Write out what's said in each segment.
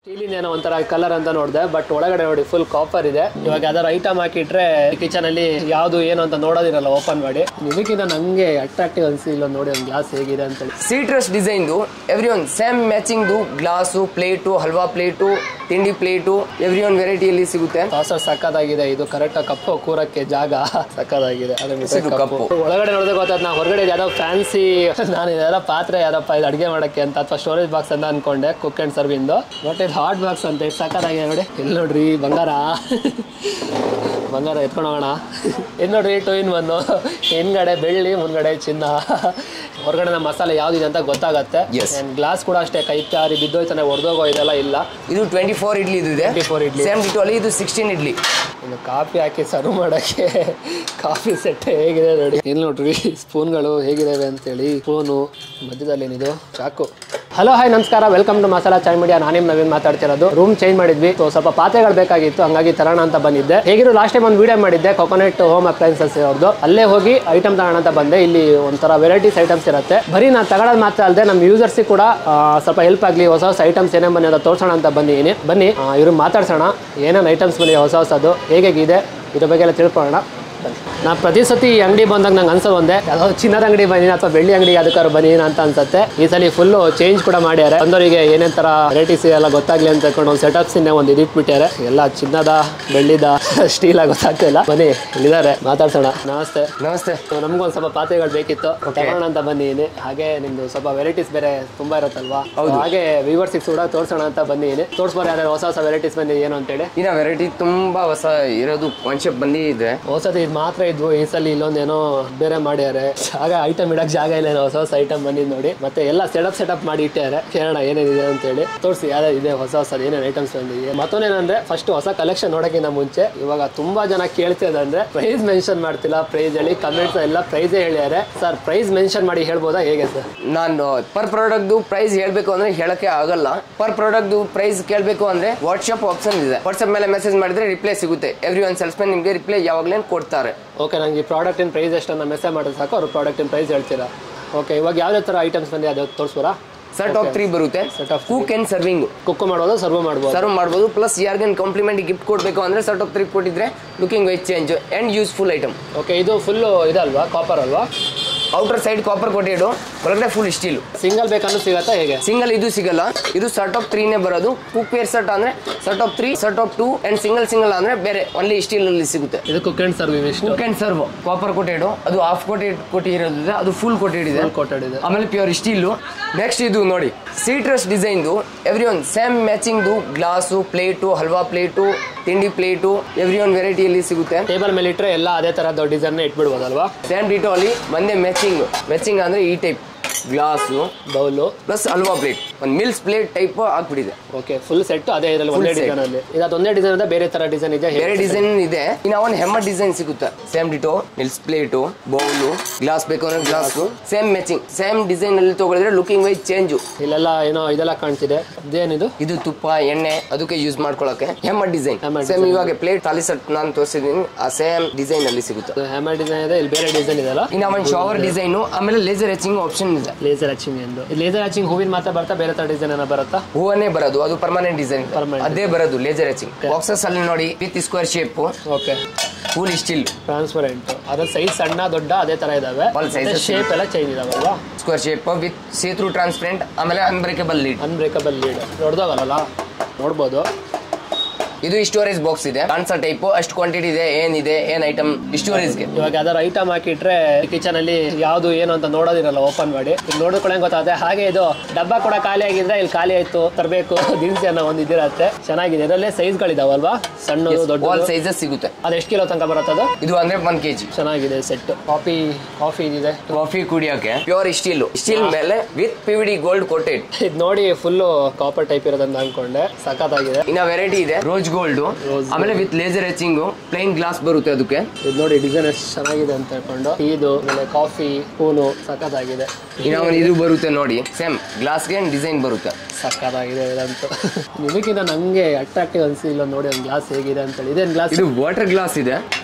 ಸ್ಟೀಲಿನ ಏನೋ ಒಂಥರ ಕಲರ್ ಅಂತ ನೋಡಿದೆ ಬಟ್ ಒಳಗಡೆ ನೋಡಿ ಫುಲ್ ಕಾಪರ್ ಇದೆ ಇವಾಗ ಯಾವ್ದಾರು ಐಟಮ್ ಹಾಕಿಟ್ರೆ ಕಿಚನ್ ಅಲ್ಲಿ ಯಾವ್ದು ಏನು ಅಂತ ನೋಡೋದಿರಲ್ಲ ಓಪನ್ ಮಾಡಿ ಇದಕ್ಕಿಂತ ನಂಗೆ ಅಟ್ರಾಕ್ಟಿವ್ ಅನ್ಸಿಲ್ಲ ನೋಡಿ ಒಂದು ಗ್ಲಾಸ್ ಹೇಗಿದೆ ಅಂತೇಳಿ ಸೀಟ್ರಸ್ ಡಿಸೈನ್ದು ಎವ್ರಿ ಒನ್ ಸೇಮ್ ಮ್ಯಾಚಿಂಗ್ದು ಗ್ಲಾಸು ಪ್ಲೇಟು ಹಲ್ವಾ ಪ್ಲೇಟು ತಿಂಡಿ ಪ್ಲೇಟು ಎವ್ರಿ ಒನ್ ವೆರೈಟಿಯಲ್ಲಿ ಸಿಗುತ್ತೆ ಸಾಸರ್ ಸಕ್ಕದಾಗಿದೆ ಇದು ಕರೆಕ್ಟ್ ಕಪ್ಪು ಕೂರಕ್ಕೆ ಜಾಗ ಸಕ್ಕದಾಗಿದೆ ಅದ್ರ ಬಿಟ್ರೆ ಇದು ಕಪ್ಪು ಕಪ್ಪು. ಒಳಗಡೆ ನೋಡಿದ್ರೆ ಗೊತ್ತಾಯ್ತು ನಾ ಹೊರಗಡೆ ಯಾವ್ದೋ ಫ್ಯಾನ್ಸಿ ನಾನು ಇದೆಲ್ಲ ಪಾತ್ರೆ ಯಾವ್ದಪ್ಪ ಇದು ಅಡುಗೆ ಮಾಡಕ್ಕೆ ಅಂತ ಅಥವಾ ಸ್ಟೋರೇಜ್ ಬಾಕ್ಸ್ ಅಂತ ಅನ್ಕೊಂಡೆ ಕುಕ್ ಅಂಡ್ ಸರ್ವಿಂದು ಬಟ್ ಇದು ಹಾಟ್ ಬಾಕ್ಸ್ ಅಂತ ಎಷ್ಟು ಸಕ್ಕದಾಗಿದೆ ನೋಡಿ ಇಲ್ಲಿ ನೋಡ್ರಿ ಬಂಗಾರ ಬಂಗಾರ ಎತ್ಕೊಂಡು ಹೋಗೋಣ ಇದು ನೋಡ್ರಿ ಟು ಇನ್ ಒನ್ನು ಹಿಂದ್ಗಡೆ ಬೆಳ್ಳಿ ಮುಂದ್ಗಡೆ ಚಿನ್ನ ಹೊರಗಡೆ ನಮ್ಮ ಮಸಾಲೆ ಯಾವ್ದಿದೆ ಅಂತ ಗೊತ್ತಾಗತ್ತೆ Yes. ಗ್ಲಾಸ್ ಕೂಡ ಅಷ್ಟೇ ಕೈ ಜಾರಿ ಬಿದ್ದೋಯ್ತಾನೆ ಒಡೆದೋಗೋ ಇದೆಲ್ಲ ಇಲ್ಲ ಇದು ಟ್ವೆಂಟಿ ಫೋರ್ ಇಡ್ಲಿ ಇದು ಇದೆ 24 ಇಡ್ಲಿ. ಸೇಮ್ ಡಿಟೋ ಅಲ್ಲಿ ಇದು ಸಿಕ್ಸ್ಟೀನ್ ಇಡ್ಲಿ ಒಂದು ಕಾಫಿ ಹಾಕಿ ಸರ್ವ್ ಮಾಡೋಕ್ಕೆ ಕಾಫಿ ಸೆಟ್ ಹೇಗಿದೆ ನೋಡಿ ಇಲ್ಲಿ ನೋಡ್ರಿ ಸ್ಪೂನ್ಗಳು ಹೇಗಿದಾವೆ ಅಂತೇಳಿ ಸ್ಪೂನು ಮಧ್ಯದಲ್ಲಿ ಏನಿದು ಚಾಕು ಹಲೋ ಹಾಯ್ ನಮಸ್ಕಾರ welcome to Masala Chai media ನಾನೇ ನವೀನ್ ಮಾತಾಡ್ತಿರೋದು ರೂಮ್ ಚೇಂಜ್ ಮಾಡಿದ್ವಿ ಸೊ ಸ್ವಲ್ಪ ಪಾತ್ರೆಗಳು ಬೇಕಾಗಿತ್ತು ಹಂಗಾಗಿ ತರೋಣ ಅಂತ ಬಂದಿದ್ದೆ ಹೇಗಿರೋ ಲಾಸ್ಟ್ ಟೈಮ್ ಒಂದು ವಿಡಿಯೋ ಮಾಡಿದ್ದೆ ಕೊಕೊನಟ್ ಹೋಮ್ ಅಪ್ಲೈನ್ಸಸ್ ಅವ್ರದ್ದು ಅಲ್ಲೇ ಹೋಗಿ ಐಟಮ್ ತಗೋಣ ಅಂತ ಬಂದೆ ಇಲ್ಲಿ ಒಂಥರ ವೆರೈಟೀಸ್ ಐಟಮ್ಸ್ ಇರುತ್ತೆ ಬರೀ ನಾನು ತಗೊಳ್ಳೋದು ಮಾತ್ರ ಅಲ್ಲದೆ ನಮ್ಮ ಯೂಸರ್ಸಿಗೆ ಕೂಡ ಆ, ಸ್ವಲ್ಪ ಹೆಲ್ಪ್ ಆಗಲಿ ಹೊಸ ಹೊಸ ಐಟಮ್ಸ್ ಏನೇನು ಬನ್ನಿ ಅಂತ ತೋರಿಸೋಣ ಅಂತ ಬಂದಿದ್ದೀನಿ ಬನ್ನಿ ಇವ್ರು ಮಾತಾಡ್ಸೋಣ ಏನೇನು ಐಟಮ್ಸ್ ಬಂದಿದೆ ಹೊಸ ಹೊಸದು ಹೇಗಿದೆ ಇದ್ರ ಬಗ್ಗೆ ಎಲ್ಲ ತಿಳ್ಕೊಳ್ಳೋಣ ಬನ್ನಿ ನಾ ಪ್ರತಿ ಸತಿ ಈ ಅಂಗಡಿ ಬಂದಾಗ ನಂಗೆ ಅನ್ಸೋದು ಒಂದೇ ಯಾವುದೋ ಚಿನ್ನದ ಅಂಗಡಿ ಬನ್ನಿ ಅಥವಾ ಬೆಳ್ಳಿ ಅಂಗಡಿ ಯಾವ್ದಕ್ಕಾದ್ರು ಬನ್ನಿ ಅಂತ ಅನ್ಸುತ್ತೆ ಈ ಸಲ ಫುಲ್ಲು ಚೇಂಜ್ ಕೂಡ ಮಾಡ್ಯಾರೆ ಬಂದವರಿಗೆ ಏನೇನ್ ತರ ವೆರೈಟೀಸ್ ಎಲ್ಲ ಗೊತ್ತಾಗ್ಲಿ ಅಂತ ಹೇಳ್ಕೊಂಡು ಒಂದು ಸೆಟಪ್ಸ್ ಇನ್ನೇ ಒಂದು ಇದಿಟ್ಬಿಟ್ಟಾರೆ ಎಲ್ಲ ಚಿನ್ನದ ಬೆಳ್ಳಿದ ಸ್ಟೀಲ ಗೊತ್ತಾಗ್ತಿಲ್ಲ ಬನ್ನಿ ಇಲ್ಲಿದ್ದಾರೆ ಮಾತಾಡ್ಸೋಣ ನಮಸ್ತೆ ನಮಸ್ತೆ ನಮ್ಗೊಂದು ಸ್ವಲ್ಪ ಪಾತ್ರೆಗಳು ಬೇಕಿತ್ತು ತಗೋಣ ಅಂತ ಬಂದಿದ್ದೀನಿ ಹಾಗೆ ನಿಮ್ದು ಸ್ವಲ್ಪ ವೆರೈಟೀಸ್ ಬೇರೆ ತುಂಬಾ ಇರುತ್ತಲ್ವಾ ಹಾಗೆ ವ್ಯೂವರ್ಸಿಗೆ ಕೂಡ ತೋರ್ಸೋಣ ಅಂತ ಬಂದಿದ್ದೀನಿ ತೋರಿಸ್ಬೋದು ಯಾರು ಹೊಸ ಹೊಸ ವೆರೈಟೀಸ್ ಬಂದಿದೆ ಏನು ಅಂತೇಳಿ ಇನ್ನ ವೆರೈಟಿ ತುಂಬಾ ಹೊಸ ಇರೋದು ಕಾನ್ಸೆಪ್ಟ್ ಬಂದಿದೆ ಹೊಸದು ಇದು ಮಾತ್ರ ಇದ್ವು ಈ ಸಲ ಇಲ್ಲೊಂದೇನೋ ಬೇರೆ ಮಾಡ್ಯಾರೆ ಜಾಗ ಐಟಮ್ ಇಡಕ್ ಜಾಗ ಇಲ್ಲ ಏನೋ ಹೊಸ ಹೊಸ ಐಟಮ್ ಬಂದಿದ್ ನೋಡಿ ಮತ್ತೆ ಎಲ್ಲ ಸೆಟಪ್ ಸೆಟಪ್ ಮಾಡಿ ಇಟ್ಟಾರೆ ಕೇಳೋಣ ಏನೇನಿದೆ ಅಂತೇಳಿ ತೋರಿಸಿ ಯಾವ್ದು ಇದೆ ಹೊಸ ಹೊಸ ಏನೇನು ಐಟಮ್ಸ್ ಬಂದಿದೆ ಮತ್ತೊಂದೇನಂದ್ರೆ ಫಸ್ಟ್ ಹೊಸ ಕಲೆಕ್ಷನ್ ನೋಡೋಕ್ಕಿಂತ ಮುಂಚೆ ಇವಾಗ ತುಂಬಾ ಜನ ಕೇಳ್ತಿದಂದ್ರೆ ಪ್ರೈಸ್ ಮೆನ್ಷನ್ ಮಾಡ್ತಿಲ್ಲ ಪ್ರೈಸ್ ಹೇಳಿ ಕಮೆಂಟ್ಸ್ ಎಲ್ಲ ಪ್ರೈಸೇ ಹೇಳ್ಯಾರೆ ಸರ್ ಪ್ರೈಸ್ ಮೆನ್ಷನ್ ಮಾಡಿ ಹೇಳ್ಬೋದಾ ಹೇಗೆ ಸರ್ ನಾನು ಪರ್ ಪ್ರಾಡಕ್ಟ್ದು ಪ್ರೈಸ್ ಹೇಳ್ಬೇಕು ಅಂದ್ರೆ ಹೇಳಕ್ಕೆ ಆಗಲ್ಲ ಪರ್ ಪ್ರಾಡಕ್ಟ್ದು ಪ್ರೈಸ್ ಕೇಳಬೇಕು ಅಂದ್ರೆ ವಾಟ್ಸ್ಆಪ್ ಆಪ್ಷನ್ ಇದೆ ವಾಟ್ಸ್ಆಪ್ ಮೇಲೆ ಮೆಸೇಜ್ ಮಾಡಿದ್ರೆ ರಿಪ್ಲೈ ಸಿಗುತ್ತೆ ಎವ್ರಿ ಒನ್ ಸೇಲ್ಸ್ಮನ್ ನಿಮಗೆ ರಿಪ್ಲೈ ಯಾವಾಗಲೇ ಕೊಡ್ತಾರೆ ಓಕೆ ನಂಗೆ ಈ ಪ್ರಾಡಕ್ಟಿನ ಪ್ರೈಸ್ ಎಷ್ಟನ್ನ ಮೆಸೇಜ್ ಮಾಡಿದ್ರೆ ಸಾಕು ಅವ್ರು ಪ್ರಾಡಕ್ಟಿನ ಪ್ರೈಸ್ ಹೇಳ್ತೀರಾ ಓಕೆ ಇವಾಗ ಯಾವ್ಯಾವ ಥರ ಐಟಮ್ಸ್ ಬಂದಿದೆ ಅದು ತೋರಿಸ್ಬೋರಾ ಸೆಟ್ ಆಫ್ ತ್ರೀ ಬರುತ್ತೆ Set of cook and serving cook ಮಾಡ್ಬೋದು ಸರ್ವ್ ಮಾಡ್ಬೋದು ಸರ್ವ್ ಮಾಡ್ಬೋದು ಪ್ಲಸ್ ಯಾರಿಗೇನು ಕಾಂಪ್ಲಿಮೆಂಟ್ ಗಿಫ್ಟ್ ಕೊಡಬೇಕು ಅಂದ್ರೆ ಸೆಟ್ ಆಫ್ ತ್ರೀ ಕೊಟ್ಟಿದ್ರೆ looking wise change and useful item okay ಇದು ಫುಲ್ಲು ಇದಲ್ವಾ ಕಾಪರ್ ಅಲ್ವಾ ಔಟರ್ ಸೈಡ್ ಕಾಪರ್ ಕೊಟ್ಟಿಡು ಒಳಗಡೆ ಫುಲ್ ಸ್ಟೀಲ್ ಸಿಂಗಲ್ ಬೇಕಂದ್ರೆ ಸಿಗತ್ತಾ ಹೇಗೆ ಸಿಂಗಲ್ ಇದು ಸಿಗಲ್ಲ ಇದು ಸೆಟ್ ಆಫ್ ತ್ರೀನೇ ಬರೋದು ಕುಕ್ ವೇರ್ ಸೆಟ್ ಅಂದ್ರೆ set of three set of two and single single ಅಂದ್ರೆ ಬೇರೆ ಒನ್ಲಿ ಸ್ಟೀಲ್ ಅಲ್ಲಿ ಸಿಗುತ್ತೆ ಇದು ಕುಕ್ ಅಂಡ್ ಸರ್ವ್ ಎಷ್ಟು ಕುಕ್ ಅಂಡ್ ಸರ್ವ್ ಕಾಪರ್ ಕೊಟ್ಟಿಡು ಅದು ಹಾಫ್ ಕೋಟಿ ಕೊಟ್ಟಿರೋದಿದೆ ಅದು ಫುಲ್ ಕೊಟ್ಟಿಡಿದೆ ಕೋಟೆಡ್ ಇದೆ ಆಮೇಲೆ ಪ್ಯೂರ್ ಸ್ಟೀಲು ನೆಕ್ಸ್ಟ್ ಇದು ನೋಡಿ ಸೀಟ್ರಸ್ ಡಿಸೈನ್ದು ಎವ್ರಿ ಒನ್ ಸೇಮ್ ಮ್ಯಾಚಿಂಗ್ದು ಗ್ಲಾಸು ಪ್ಲೇಟು ಹಲ್ವಾ ಪ್ಲೇಟು ತಿಂಡಿ ಪ್ಲೇಟು ಎವ್ರಿ ಒನ್ ವೆರೈಟಿಯಲ್ಲಿ ಸಿಗುತ್ತೆ ಟೇಬಲ್ ಮೇಲೆ ಇಟ್ಟರೆ ಎಲ್ಲ ಅದೇ ಥರದ ಡಿಸೈನ್ ಇಟ್ಬಿಡ್ಬೋದಲ್ವಾ ಸೇಮ್ ಡಿಟೋ ಅಲ್ಲಿ ಒಂದೇ ಮ್ಯಾಚಿಂಗ್ ಮ್ಯಾಚಿಂಗ್ ಅಂದ್ರೆ ಈ ಟೈಪ್ ಗ್ಲಾಸು ಬೌಲು ಪ್ಲಸ್ ಹಲ್ವಾ ಪ್ಲೇಟ್ ಒಂದು ಮಿಲ್ಸ್ ಪ್ಲೇಟ್ ಟೈಪ್ ಹಾಕ್ಬಿಟ್ಟಿದೆ ಓಕೆ ಫುಲ್ ಸೆಟ್ ಅದೇ ಇದರಲ್ಲಿ ಒಂದೇ set. ಡಿಸೈನ್ ಅಲ್ಲಿ ಇದು ಒಂದೇ ಡಿಸೈನ್ ಇದೆ ಬೇರೆ ತರ ಡಿಸೈನ್ ಇದೆ ಬೇರೆ ಡಿಸೈನ್ ಇದೆ ಇನ್ನ ಒಂದು ಹೆಮ್ಮ ಡಿಸೈನ್ ಸಿಗುತ್ತೆ same ditto meals plate bowl glass ಬೇಕು ಅಂದ್ರೆ glass same matching same design ಅಲ್ಲಿ ತಗೊಳಿದ್ರೆ ಲುಕಿಂಗ್ ವೈಸ್ ಚೇಂಜು ಇಲ್ಲೆಲ್ಲ ಏನೋ ಇದೆಲ್ಲ ಕಾಣ್ತಿದೆ ಇದೇನಿದು ಇದು ತುಪ್ಪ ಎಣ್ಣೆ ಅದಕ್ಕೆ ಯೂಸ್ ಮಾಡ್ಕೊಳಕ್ಕೆ ಹೆಮ್ಮ ಡಿಸೈನ್ ಹೆಮ್ಮ ಸೇಮ್ ಇವಾಗ ಪ್ಲೇಟ್ ತಾಲಿ ಸೆಟ್ ನಾನು ತೋರಿಸಿದೀನಿ ಆ ಸೇಮ್ ಡಿಸೈನ್ ಅಲ್ಲಿ ಸಿಗುತ್ತೆ ಹ್ಯಾಮರ್ ಡಿಸೈನ್ ಇದೆ ಇಲ್ಲಿ ಬೇರೆ ಡಿಸೈನ್ ಇದೆಲ್ಲ ಇನ್ನ ಒಂದು ಶವರ್ ಡಿಸೈನು ಆಮೇಲೆ ಲೇಸರ್ ಹೆಚಿಂಗ್ ಆಪ್ಷನ್ ಇದೆ ಲೇಸರ್ ಹಚ್ಚಿಂಗ್ ಎಂದು ಲೇಸರ್ ಹಚ್ಚಿಂಗ್ ಹೂವಿನ ಮಾತ್ರ ಬರ್ತಾ ಬೇರೆ ತರ ಡಿಸೈನ್ ಏನೋ ಬರುತ್ತಾ ಹೂವನ್ನೇ ಬರೋದು ಅದು ಪರ್ಮನೆಂಟ್ ಡಿಸೈನ್ Permanent. ಅದೇ ಬರೋದು ಲೇಸರ್ ಹೆಚಿಂಗ್ ಬಾಕ್ಸಸ್ ಅಲ್ಲಿ ನೋಡಿ with square shape okay full steel transparent ಅದ್ರ ಸೈಜ್ ಸಣ್ಣ ದೊಡ್ಡ ಅದೇ ತರ ಇದಾವೆ All sizes ಶೇಪ್ ಎಲ್ಲ ಚೇಂಜ್ ಇದಾವಲ್ವಾ square shape with see through transparent ಆಮೇಲೆ ಅನ್ಬ್ರೇಕಬಲ್ ಲೀಡ್ ಅನ್ಬ್ರೇಕಬಲ್ ಲೀಡ್ ದೊಡ್ಡದಾಗಲ್ಲ ನೋಡ್ಬೋದು ಇದು ಸ್ಟೋರೇಜ್ ಬಾಕ್ಸ್ ಇದೆ ಕಾನ್ಸಾ ಟೈಪ್ ಅಷ್ಟು ಕ್ವಾಂಟಿಟಿ ಇದೆ ಏನಿದೆ ಏನ್ ಐಟಮ್ ಸ್ಟೋರೇಜ್ಗೆ ಇವಾಗ ಯಾವ್ದಾರು ಐಟಮ್ ಹಾಕಿಟ್ರೆ ಕಿಚನ್ ಅಲ್ಲಿ ಯಾವ್ದು ಏನು ಅಂತ ನೋಡೋದಿರಲ್ಲ ಓಪನ್ ಮಾಡಿ ಇಲ್ಲಿ ನೋಡ್ಕೊಳ್ಳೋಂಗ್ ಗೊತ್ತಾಗುತ್ತೆ ಹಾಗೆ ಇದು ಡಬ್ಬ ಕೂಡ ಖಾಲಿ ಆಗಿದ್ರೆ ಇಲ್ಲಿ ಖಾಲಿ ಆಯ್ತು ತರಬೇಕು ದಿನಸಿ ಅನ್ನೋ ಒಂದು ಇದಿರತ್ತೆ ಚೆನ್ನಾಗಿದೆ ಇದರಲ್ಲೇ ಸೈಜ್ಗಳಿದಾವಲ್ವಾ ಸಣ್ಣದು ಆಲ್ ದೊಡ್ಡ ಸೈಜಸ್ ಸಿಗುತ್ತೆ ಅದು ಎಷ್ಟು ಕಿಲೋ ತನಕ ಬರುತ್ತೆ ಅದು ಇದು ಅಂದ್ರೆ ಒನ್ ಕೆಜಿ ಚೆನ್ನಾಗಿದೆ ಸೆಟ್ ಕಾಫಿ ಕಾಫಿ ಇದಿದೆ ಕಾಫಿ ಕುಡಿಯೋಕೆ ಪ್ಯೂರ್ ಸ್ಟೀಲ್ ಸ್ಟೀಲ್ ಮೇಲೆ with P D gold coated ಇದು ನೋಡಿ ಫುಲ್ಲು ಕಾಪರ್ ಟೈಪ್ ಇರೋದಂತ ಅನ್ಕೊಂಡೆ ಸಖತ್ತಾಗಿದೆ ಇನ್ನ ವೆರೈಟಿ ಇದೆ ರೋಸ್ ಗೋಲ್ಡ್ Rose ಆಮೇಲೆ with laser etching plain glass ಬರುತ್ತೆ ಅದಕ್ಕೆ ಇದು ನೋಡಿ ಡಿಸೈನ್ ಎಷ್ಟು ಚೆನ್ನಾಗಿದೆ ಅಂತ ಹೇಳ್ಕೊಂಡು ಇದು ಆಮೇಲೆ ಕಾಫಿ ಸ್ಪೂನು ಸಖತ್ತಾಗಿದೆ ಇನ್ನ ಒಂದು ಇದು ಬರುತ್ತೆ ನೋಡಿ ಸೇಮ್ ಗ್ಲಾಸ್ಗೆ ಡಿಸೈನ್ ಬರುತ್ತೆ ಸಕ್ಕತ್ತಾಗಿದೆ ಇದಂತೂ ಇದಕ್ಕಿಂತ ನಂಗೆ ಅಟ್ರಾಕ್ಟಿವ್ ಅನ್ಸಿಲ್ಲ ನೋಡಿ ಒಂದು ಗ್ಲಾಸ್ ಹೇಗಿದೆ ಅಂತೇಳಿ ಇದೇನು ಗ್ಲಾಸ್ ಇದು ವಾಟರ್ ಗ್ಲಾಸ್ ಇದೆ